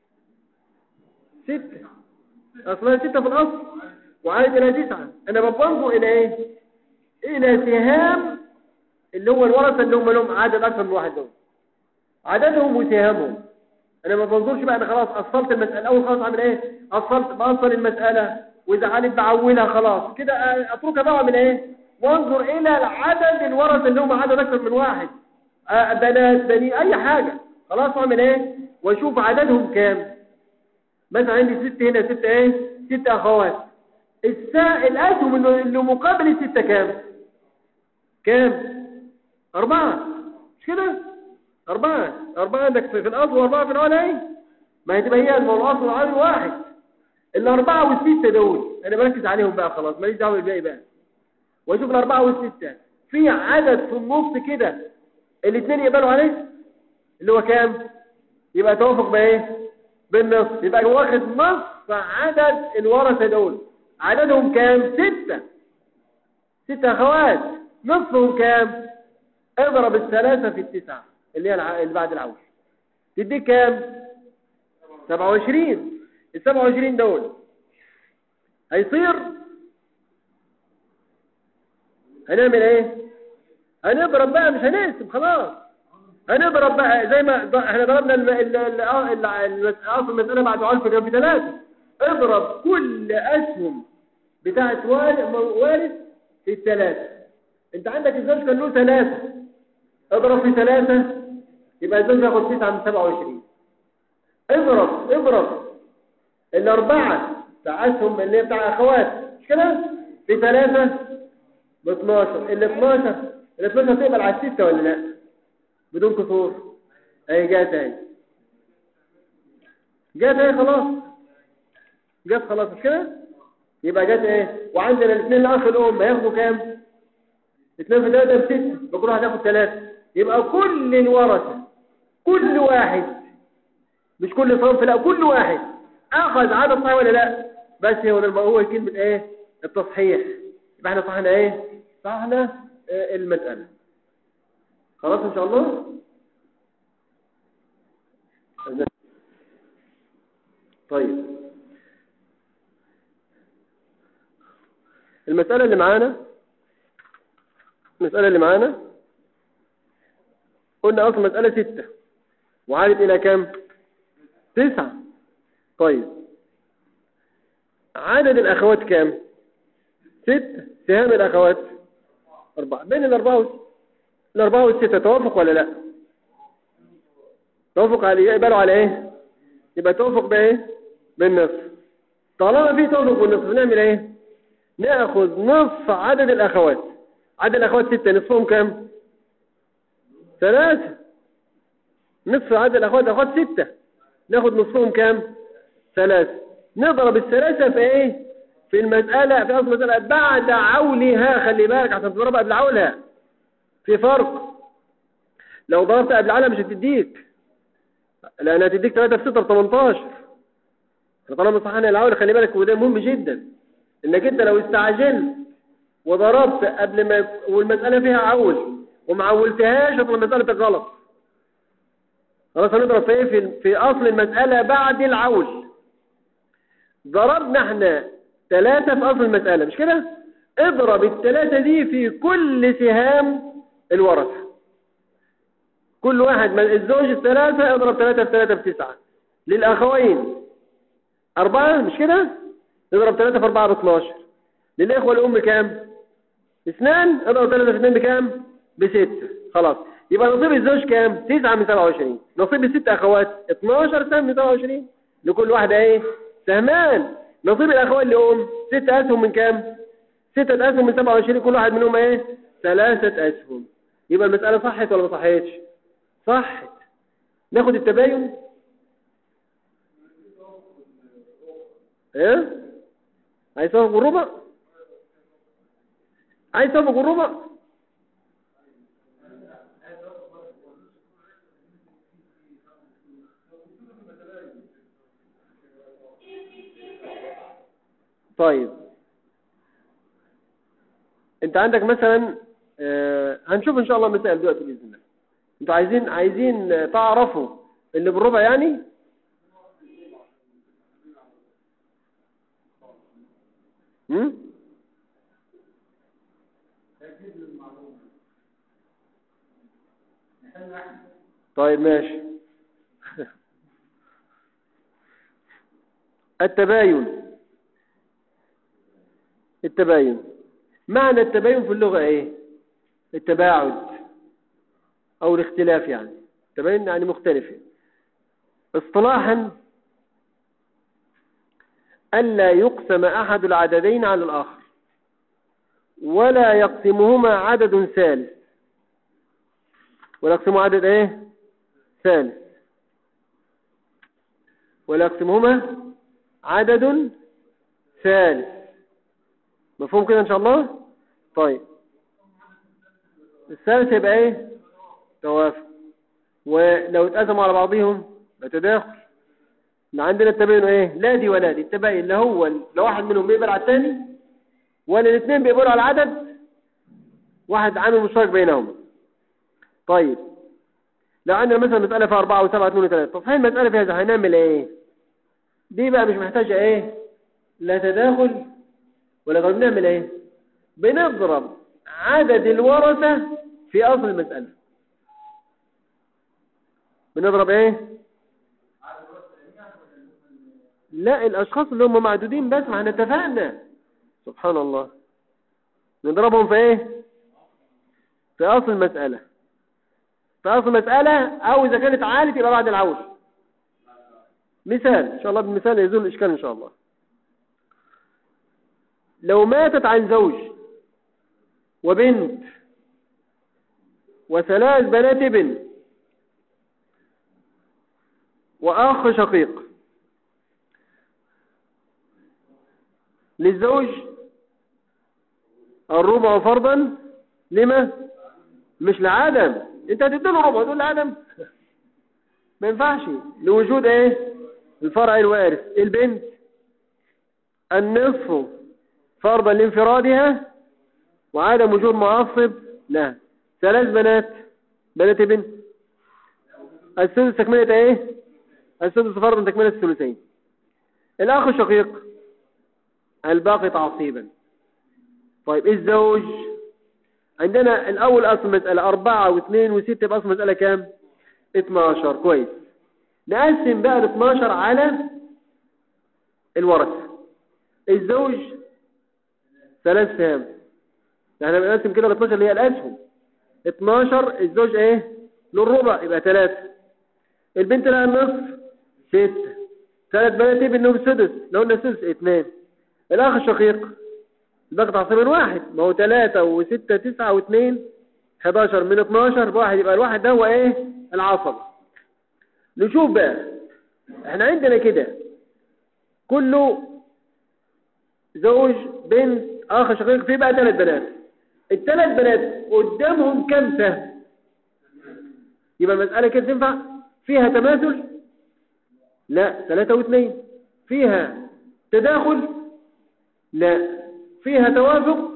ستة اصلها ستة في الاصل وعائد الى تسعة انا بنظر الى ايه الى سهام اللي هو الورثة اللي هم لهم عدد اكثر من واحد دول عددهم وسهامهم انا ما بنظرش بقى انا خلاص اصلت المسألة اول خلاص عامل ايه اصلت بأصل المسألة واذا عليت بعولها خلاص كده اتركها بقى من ايه وانظر الى العدد الورثة اللي هم عدد اكثر من واحد آه، بنات بني اي حاجة خلاص اعمل ايه واشوف عددهم كام مثلا عندي ست هنا ست ايه ست اخوات السا... الاسهم اللي اللي مقابل الستة كام كام اربعة مش كده اربعة اربعة عندك في في الاصل واربعة في العلا ايه ما هتبقى هي الاصل والعلا واحد الاربعة والستة دول انا بركز عليهم بقى خلاص ماليش دعوة بالباقي بقى واشوف الاربعة والستة في عدد في النص كده الاثنين يقبلوا عليه اللي هو كام يبقى توافق بايه بالنصف يبقى واخد نصف عدد الورثة دول عددهم كام ستة ستة اخوات نصفهم كام اضرب الثلاثة في التسعة اللي هي الع... اللي بعد العوش تديك كام 27 ال 27 دول هيصير هنعمل ايه هنضرب بقى مش هنقسم خلاص هنضرب بقى زي ما ض- احنا ضربنا الم- ال- ال- ال- ال- اصل المسألة بعد عرف كان في ثلاثة اضرب كل اسهم بتاعت وال- وارث في الثلاثة انت عندك الزوج كان له ثلاثة اضرب في ثلاثة يبقى الزوج ياخد تسعة من سبعة وعشرين اضرب اضرب الأربعة بتاع أسهم اللي هي بتاع أخوات مش كده في ثلاثة ب 12 ال 12 ال 12 تقبل على الستة ولا لا بدون كسور اهي جات اهي جات اهي خلاص جات خلاص مش كده يبقى جات ايه وعندنا الاثنين الاخ الام هياخدوا كام اثنين في ثلاثة بستة بكره هتاخد ثلاثة يبقى كل الورثة كل واحد مش كل صنف لا كل واحد اخذ عدد صحيح ولا لا بس هو لما هو كلمة ايه التصحيح يبقى احنا صحنا ايه صحنا اه المسألة خلاص ان شاء الله طيب المسألة اللي معانا المسألة اللي معانا قلنا أصل مسألة ستة وعادت إلى كام تسعة طيب عدد الأخوات كام ستة سهام الأخوات أربعة بين الأربعة والستة الأربعة والستة توافق ولا لا توافق على يقبلوا على إيه يبقى توافق بإيه بالنصف طالما في توافق بالنصف نعمل إيه ناخذ نصف عدد الأخوات عدد الأخوات ستة نصفهم كام ثلاثة نصف عدد الأخوات الأخوات ستة ناخد نصفهم كام ثلاثة نضرب الثلاثة في ايه في المسألة في أصل المسألة بعد عولها خلي بالك عشان تضربها قبل عولها في فرق لو ضربت قبل عولها مش هتديك لان هتديك 3 في 6 ب 18 احنا طالما صحنا الاول خلي بالك وده مهم جدا انك انت لو استعجلت وضربت قبل ما والمساله فيها عول وما عولتهاش هتبقى المساله غلط خلاص هنضرب في ايه في, في اصل المساله بعد العول ضربنا احنا ثلاثة في اصل المساله مش كده اضرب الثلاثه دي في كل سهام الورثه كل واحد من الزوج الثلاثة اضرب ثلاثة في ثلاثة في تسعة للأخوين أربعة مش كده نضرب ثلاثة في أربعة ب 12 للإخوة الأم كام اثنان اضرب ثلاثة في اثنين بكام بستة خلاص يبقى نصيب الزوج كام تسعة من 27 نصيب الست أخوات 12 سهم من 27 لكل واحدة ايه سهمان نصيب الأخوات لأم ستة أسهم من كام ستة أسهم من 27 كل واحد منهم ايه ثلاثة أسهم يبقى المسألة صحت ولا ما صحتش صحت ناخد التباين ايه عايز توافق بالربع عايز توافق بالربع طيب انت عندك مثلا آه هنشوف ان شاء الله مسائل دلوقتي باذن الله انتوا عايزين عايزين تعرفوا اللي بالربع يعني هم؟ طيب ماشي التباين التباين معنى التباين في اللغة ايه التباعد او الاختلاف يعني تباين يعني مختلف اصطلاحا ألا يقسم أحد العددين على الآخر ولا يقسمهما عدد ثالث ولا يقسمه عدد ايه ثالث ولا يقسمهما عدد ثالث مفهوم كده ان شاء الله طيب الثالث يبقى ايه توافق ولو اتقسموا على بعضهم بتداخل عندنا التباين ايه لا دي ولا دي التباين لا هو لو واحد منهم بيقبل على الثاني ولا الاثنين بيقبلوا على العدد واحد عامل مشترك بينهم طيب لو عندنا مثلا مسألة فيها أربعة وسبعة اثنين وثلاثة تصحيح المسألة فيها هنعمل ايه دي بقى مش محتاجة ايه لا تداخل ولا طب بنعمل ايه بنضرب عدد الورثة في أصل المسألة بنضرب ايه لا الاشخاص اللي هم معدودين بس ما احنا اتفقنا سبحان الله نضربهم في ايه في اصل المسألة في اصل المسألة او اذا كانت عالت يبقى بعد العول مثال ان شاء الله بالمثال يزول الاشكال ان شاء الله لو ماتت عن زوج وبنت وثلاث بنات ابن واخ شقيق للزوج الربع فرضا لما مش لعدم انت هتديله ربع تقول لعدم ما ينفعش لوجود ايه الفرع الوارث البنت النصف فرضا لانفرادها وعدم وجود معصب لا ثلاث بنات بنات ابن السدس تكملة ايه السدس فرضا تكملة الثلثين الاخ الشقيق الباقي تعصيبا طيب الزوج عندنا الأول أصل مسألة أربعة واثنين وستة يبقى أصل مسألة كام 12 كويس نقسم بقى ال 12 على الورثة الزوج ثلاث سهام احنا بنقسم كده ال 12 اللي هي الأسهم 12 الزوج ايه للربع يبقى ثلاثة البنت لها النصف ستة ثلاث بنات ابن السدس لو قلنا السدس اثنين الأخ الشقيق الباقي تعصيبا واحد ما هو ثلاثة وستة تسعة واثنين 11 من 12 بواحد يبقى الواحد ده هو ايه العصب نشوف بقى احنا عندنا كده كله زوج بنت اخ شقيق فيه بقى ثلاث بنات الثلاث بنات قدامهم كم سهم يبقى المسألة كده تنفع فيها تماثل لا ثلاثة واثنين فيها تداخل لا فيها توافق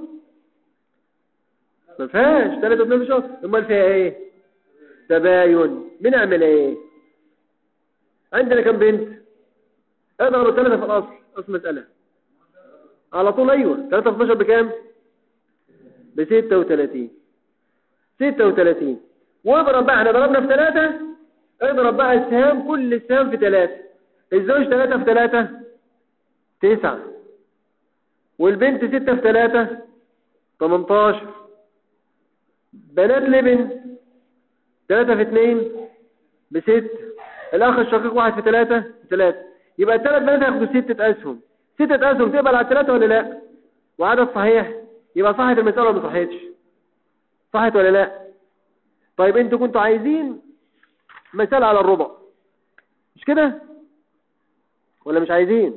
ما فيهاش ثلاثة واثنين شهر امال فيها ايه تباين بنعمل ايه عندنا كم بنت اضرب ثلاثة في الاصل اصل مسألة على طول ايوه 3 في 12 بكام ب 36 36 واضرب بقى احنا ضربنا في 3 اضرب بقى السهام كل السهام في 3 الزوج 3 في 3 9 والبنت 6 في 3 18 بنات لبن 3 في 2 ب 6 الاخ الشقيق 1 في 3 3 يبقى الثلاث بنات هياخدوا 6 اسهم ستة أسهم تقبل على الثلاثة ولا لا وعدد صحيح يبقى صحت المسألة ولا ما صحتش صحت ولا لا طيب انتوا كنتوا عايزين مسألة على الربع مش كده ولا مش عايزين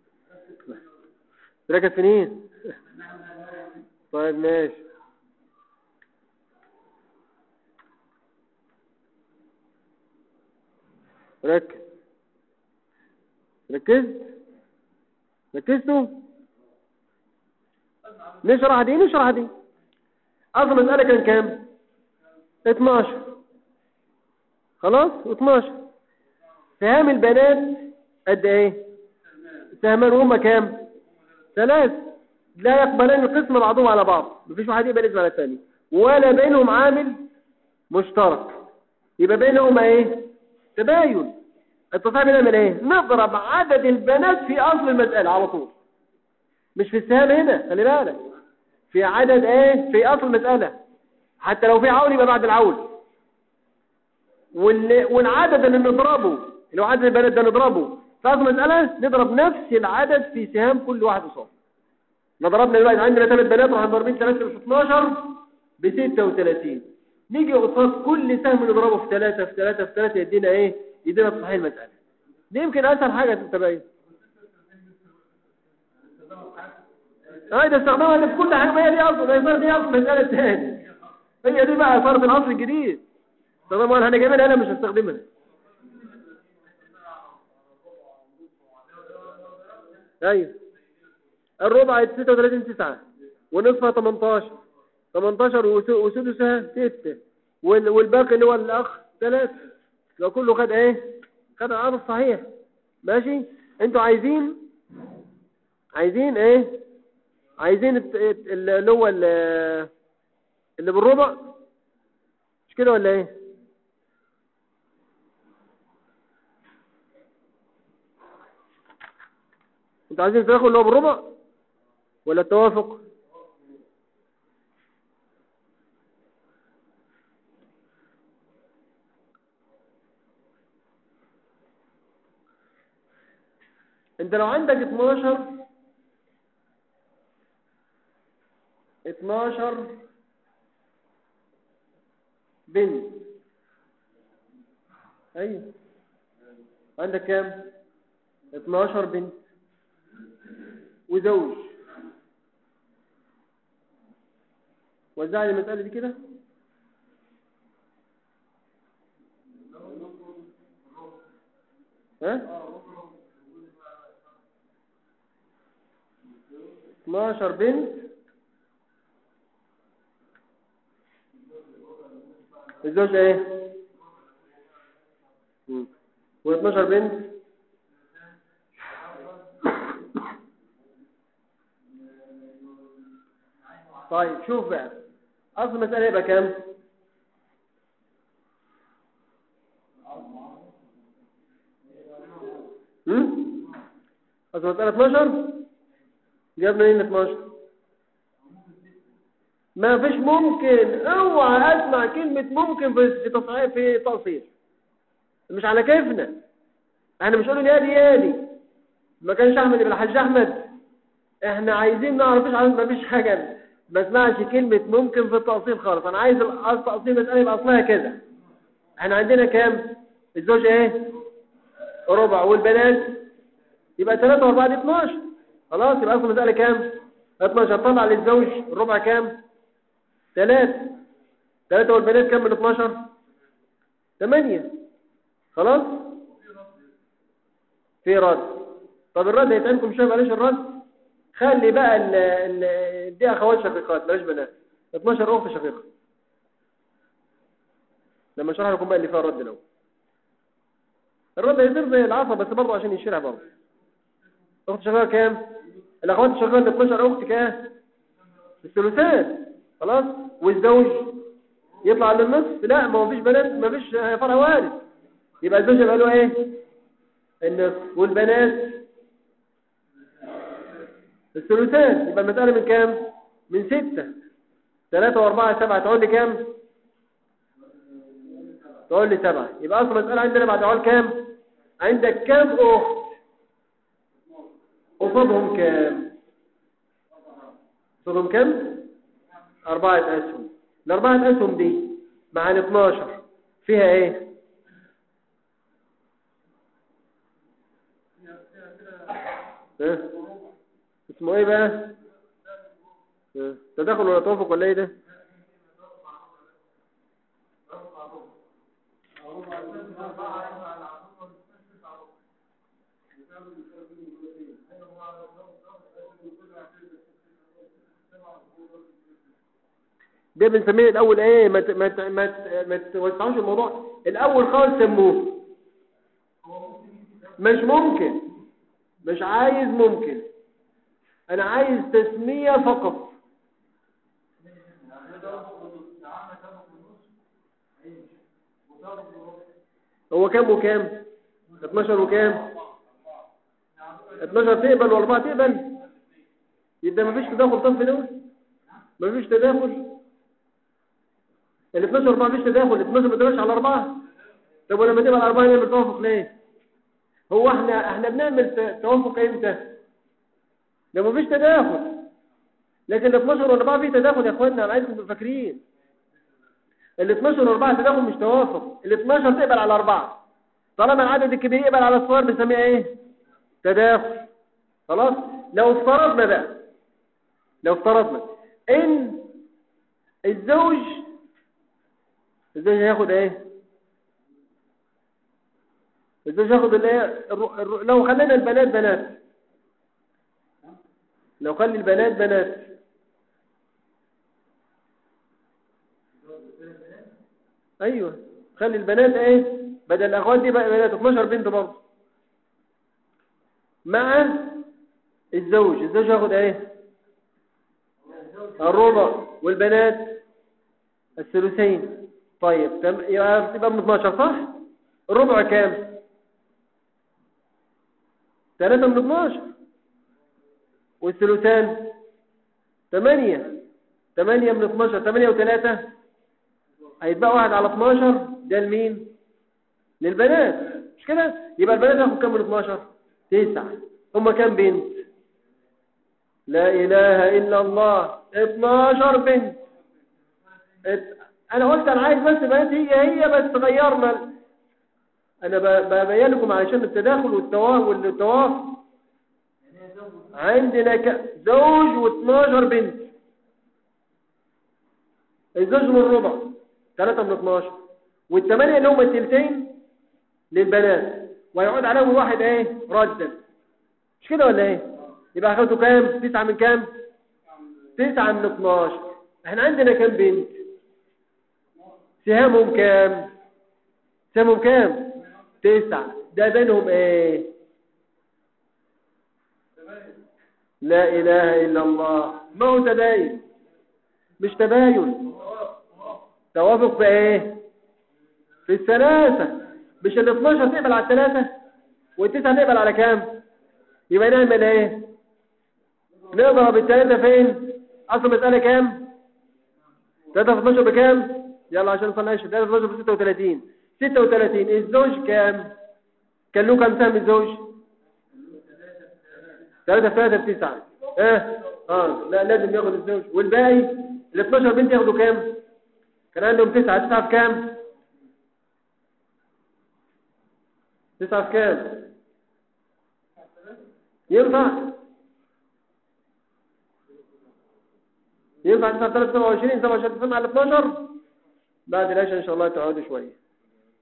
ركز سنين طيب ماشي ركز ركزت ركزتوا نشرح دي نشرح دي اصل المسألة كان كام 12 خلاص 12 سهام البنات قد ايه سهمان هما كام ثلاث لا يقبلان القسم بعضهم على بعض مفيش واحد يقبل اسم على الثاني ولا بينهم عامل مشترك يبقى بينهم ايه تباين التصحيح بنعمل ايه نضرب عدد البنات في اصل المسألة على طول مش في السهام هنا خلي بالك في عدد ايه في اصل المسألة حتى لو في عول يبقى بعد العول وال... والعدد اللي نضربه اللي هو عدد البنات ده نضربه في اصل المسألة نضرب نفس العدد في سهام كل واحد قصاد احنا ضربنا دلوقتي عندنا ثلاث بنات راح ضاربين 3 في 12 ب 36 نيجي قصاد كل سهم نضربه في 3 في 3 في 3 يدينا ايه يدينا تصحيح المسألة دي يمكن اسهل حاجة تتبين اه ده استخدامها في كل حاجة ما هي دي اصل ما دي اصل مسألة تاني هي دي بقى صارت الاصل الجديد استخدامها احنا جايبينها انا مش هستخدمها ايوه الربع 36 9 ونصفها 18 18 وسدسها 6 والباقي اللي هو الاخ 3 لو كله خد ايه خد العدد صحيح ماشي انتوا عايزين عايزين ايه عايزين اللي هو اللي بالربع مش كده ولا ايه انتوا عايزين تاخدوا اللي هو بالربع ولا التوافق انت لو عندك 12 12 بنت ايوه عندك كام 12 بنت وزوج وزع لي المسألة دي كده ها 12 بنت الزوج ايه و12 بنت طيب شوف بقى اصل المسألة يبقى كام هم اصل المسألة 12 جابنا هنا 12 ما فيش ممكن اوعى اسمع كلمة ممكن في تصحيح في تقصير مش على كيفنا احنا مش قولوا يادي يادي ما كانش احمد يبقى الحاج احمد احنا عايزين نعرف مفيش ما فيش حاجة ما اسمعش كلمة ممكن في التقصير خالص انا عايز التقصير مسألة يبقى اصلها كذا احنا عندنا كام الزوج ايه ربع والبنات يبقى 3 و4 دي 12 خلاص يبقى اصل المسألة كام 12 طلع للزوج الربع كام 3 3 والبنات كام من 12 8 خلاص في رد طب الرد هيتعبكم شويه بلاش الرد خلي بقى ال ال دي اخوات شقيقات بلاش بنات 12 اخت شقيقه لما اشرح لكم بقى اللي فيها الرد الاول الرد هيصير زي العصا بس برضه عشان يشرح برضه اخت شقيقه كام الاخوات الشقيقه ال 12 اخت كام الثلثان خلاص والزوج يطلع للنصف لا ما هو فيش بنات ما فيش فرع وارث يبقى الزوج يبقى له ايه النصف والبنات الثلثان يبقى المسألة من كام من ستة ثلاثة واربعة سبعة تقول لي كام تقول لي سبعة يبقى أصل المسألة عندنا بعد عوال كام عندك كام أخت قصادهم كام قصادهم كام أربعة أسهم الأربعة أسهم دي مع ال 12 فيها إيه ها؟ اسمه ايه بقى ها؟ تدخل ولا توافق ولا ايه ده ده بنسميه الاول ايه ما ت- ما ت- ما ت- ما توسعوش الموضوع الاول خالص سموه مش ممكن مش عايز ممكن انا عايز تسمية فقط هو كام وكام 12 وكام 12 تقبل واربعة تقبل يبقى مفيش تداخل طرف دول مفيش تداخل ال 12 4 مفيش تداخل ال 12 ما تدخلش على 4 طب ولما تبقى الاربعه نعمل توافق ليه هو احنا احنا بنعمل ت- توافق امتى لما مفيش تداخل لكن ال 12 و4 فيه تداخل يا اخوانا انا عايزكم تبقوا فاكرين ال 12 و4 تداخل مش توافق ال 12 تقبل على 4 طالما العدد الكبير يقبل على الصغير بنسميها ايه تداخل خلاص لو افترضنا بقى لو افترضنا ان الزوج الزوج هياخد ايه الزوج هياخد الايه الر- الر- لو خلينا البنات بنات لو خلي البنات بنات ايوه خلي البنات ايه بدل الاخوات دي بقى بنات 12 بنت برضه مع الزوج الزوج هياخد ايه الربع والبنات الثلثين طيب تم يبقى تبقى من 12 صح الربع كام 3 من 12 والثلثان 8 8 من 12 8 و3 هيتبقى واحد على 12 ده لمين للبنات مش كده يبقى البنات هياخد كام من 12 9 هم كام بنت لا اله الا الله 12 بنت ات- انا قلت انا عايز بس بنات هي هي بس غيرنا ال- انا ب- ببين لكم علشان التداخل والتوافق والتوافق عندنا ك... زوج و12 بنت الزوج من الربع 3 من 12 والثمانية اللي هم التلتين للبنات ويعود عليهم الواحد ايه ردا مش كده ولا ايه يبقى اخدته كام 9 من كام 9 من 12 احنا عندنا كام بنت سهامهم كام سهامهم كام تسعة ده بينهم ايه لا اله الا الله ما هو تباين مش تباين توافق في ايه في الثلاثة مش ال 12 تقبل على الثلاثة والتسعة تقبل على كام يبقى نعمل ايه نضرب الثلاثة فين اصل المسألة كام 3 في 12 بكام يلا عشان نصنع 3 في 12 ب 36 36 الزوج كام كان له كام سهم الزوج 3 في 3 في 9 اه اه لا لازم ياخد الزوج والباقي ال 12 بنت ياخدوا كام كان عندهم 9 9 في كام 9 في كام ينفع ينفع 9 3 27 27 على 12 بعد العشاء ان شاء الله تقعدوا شويه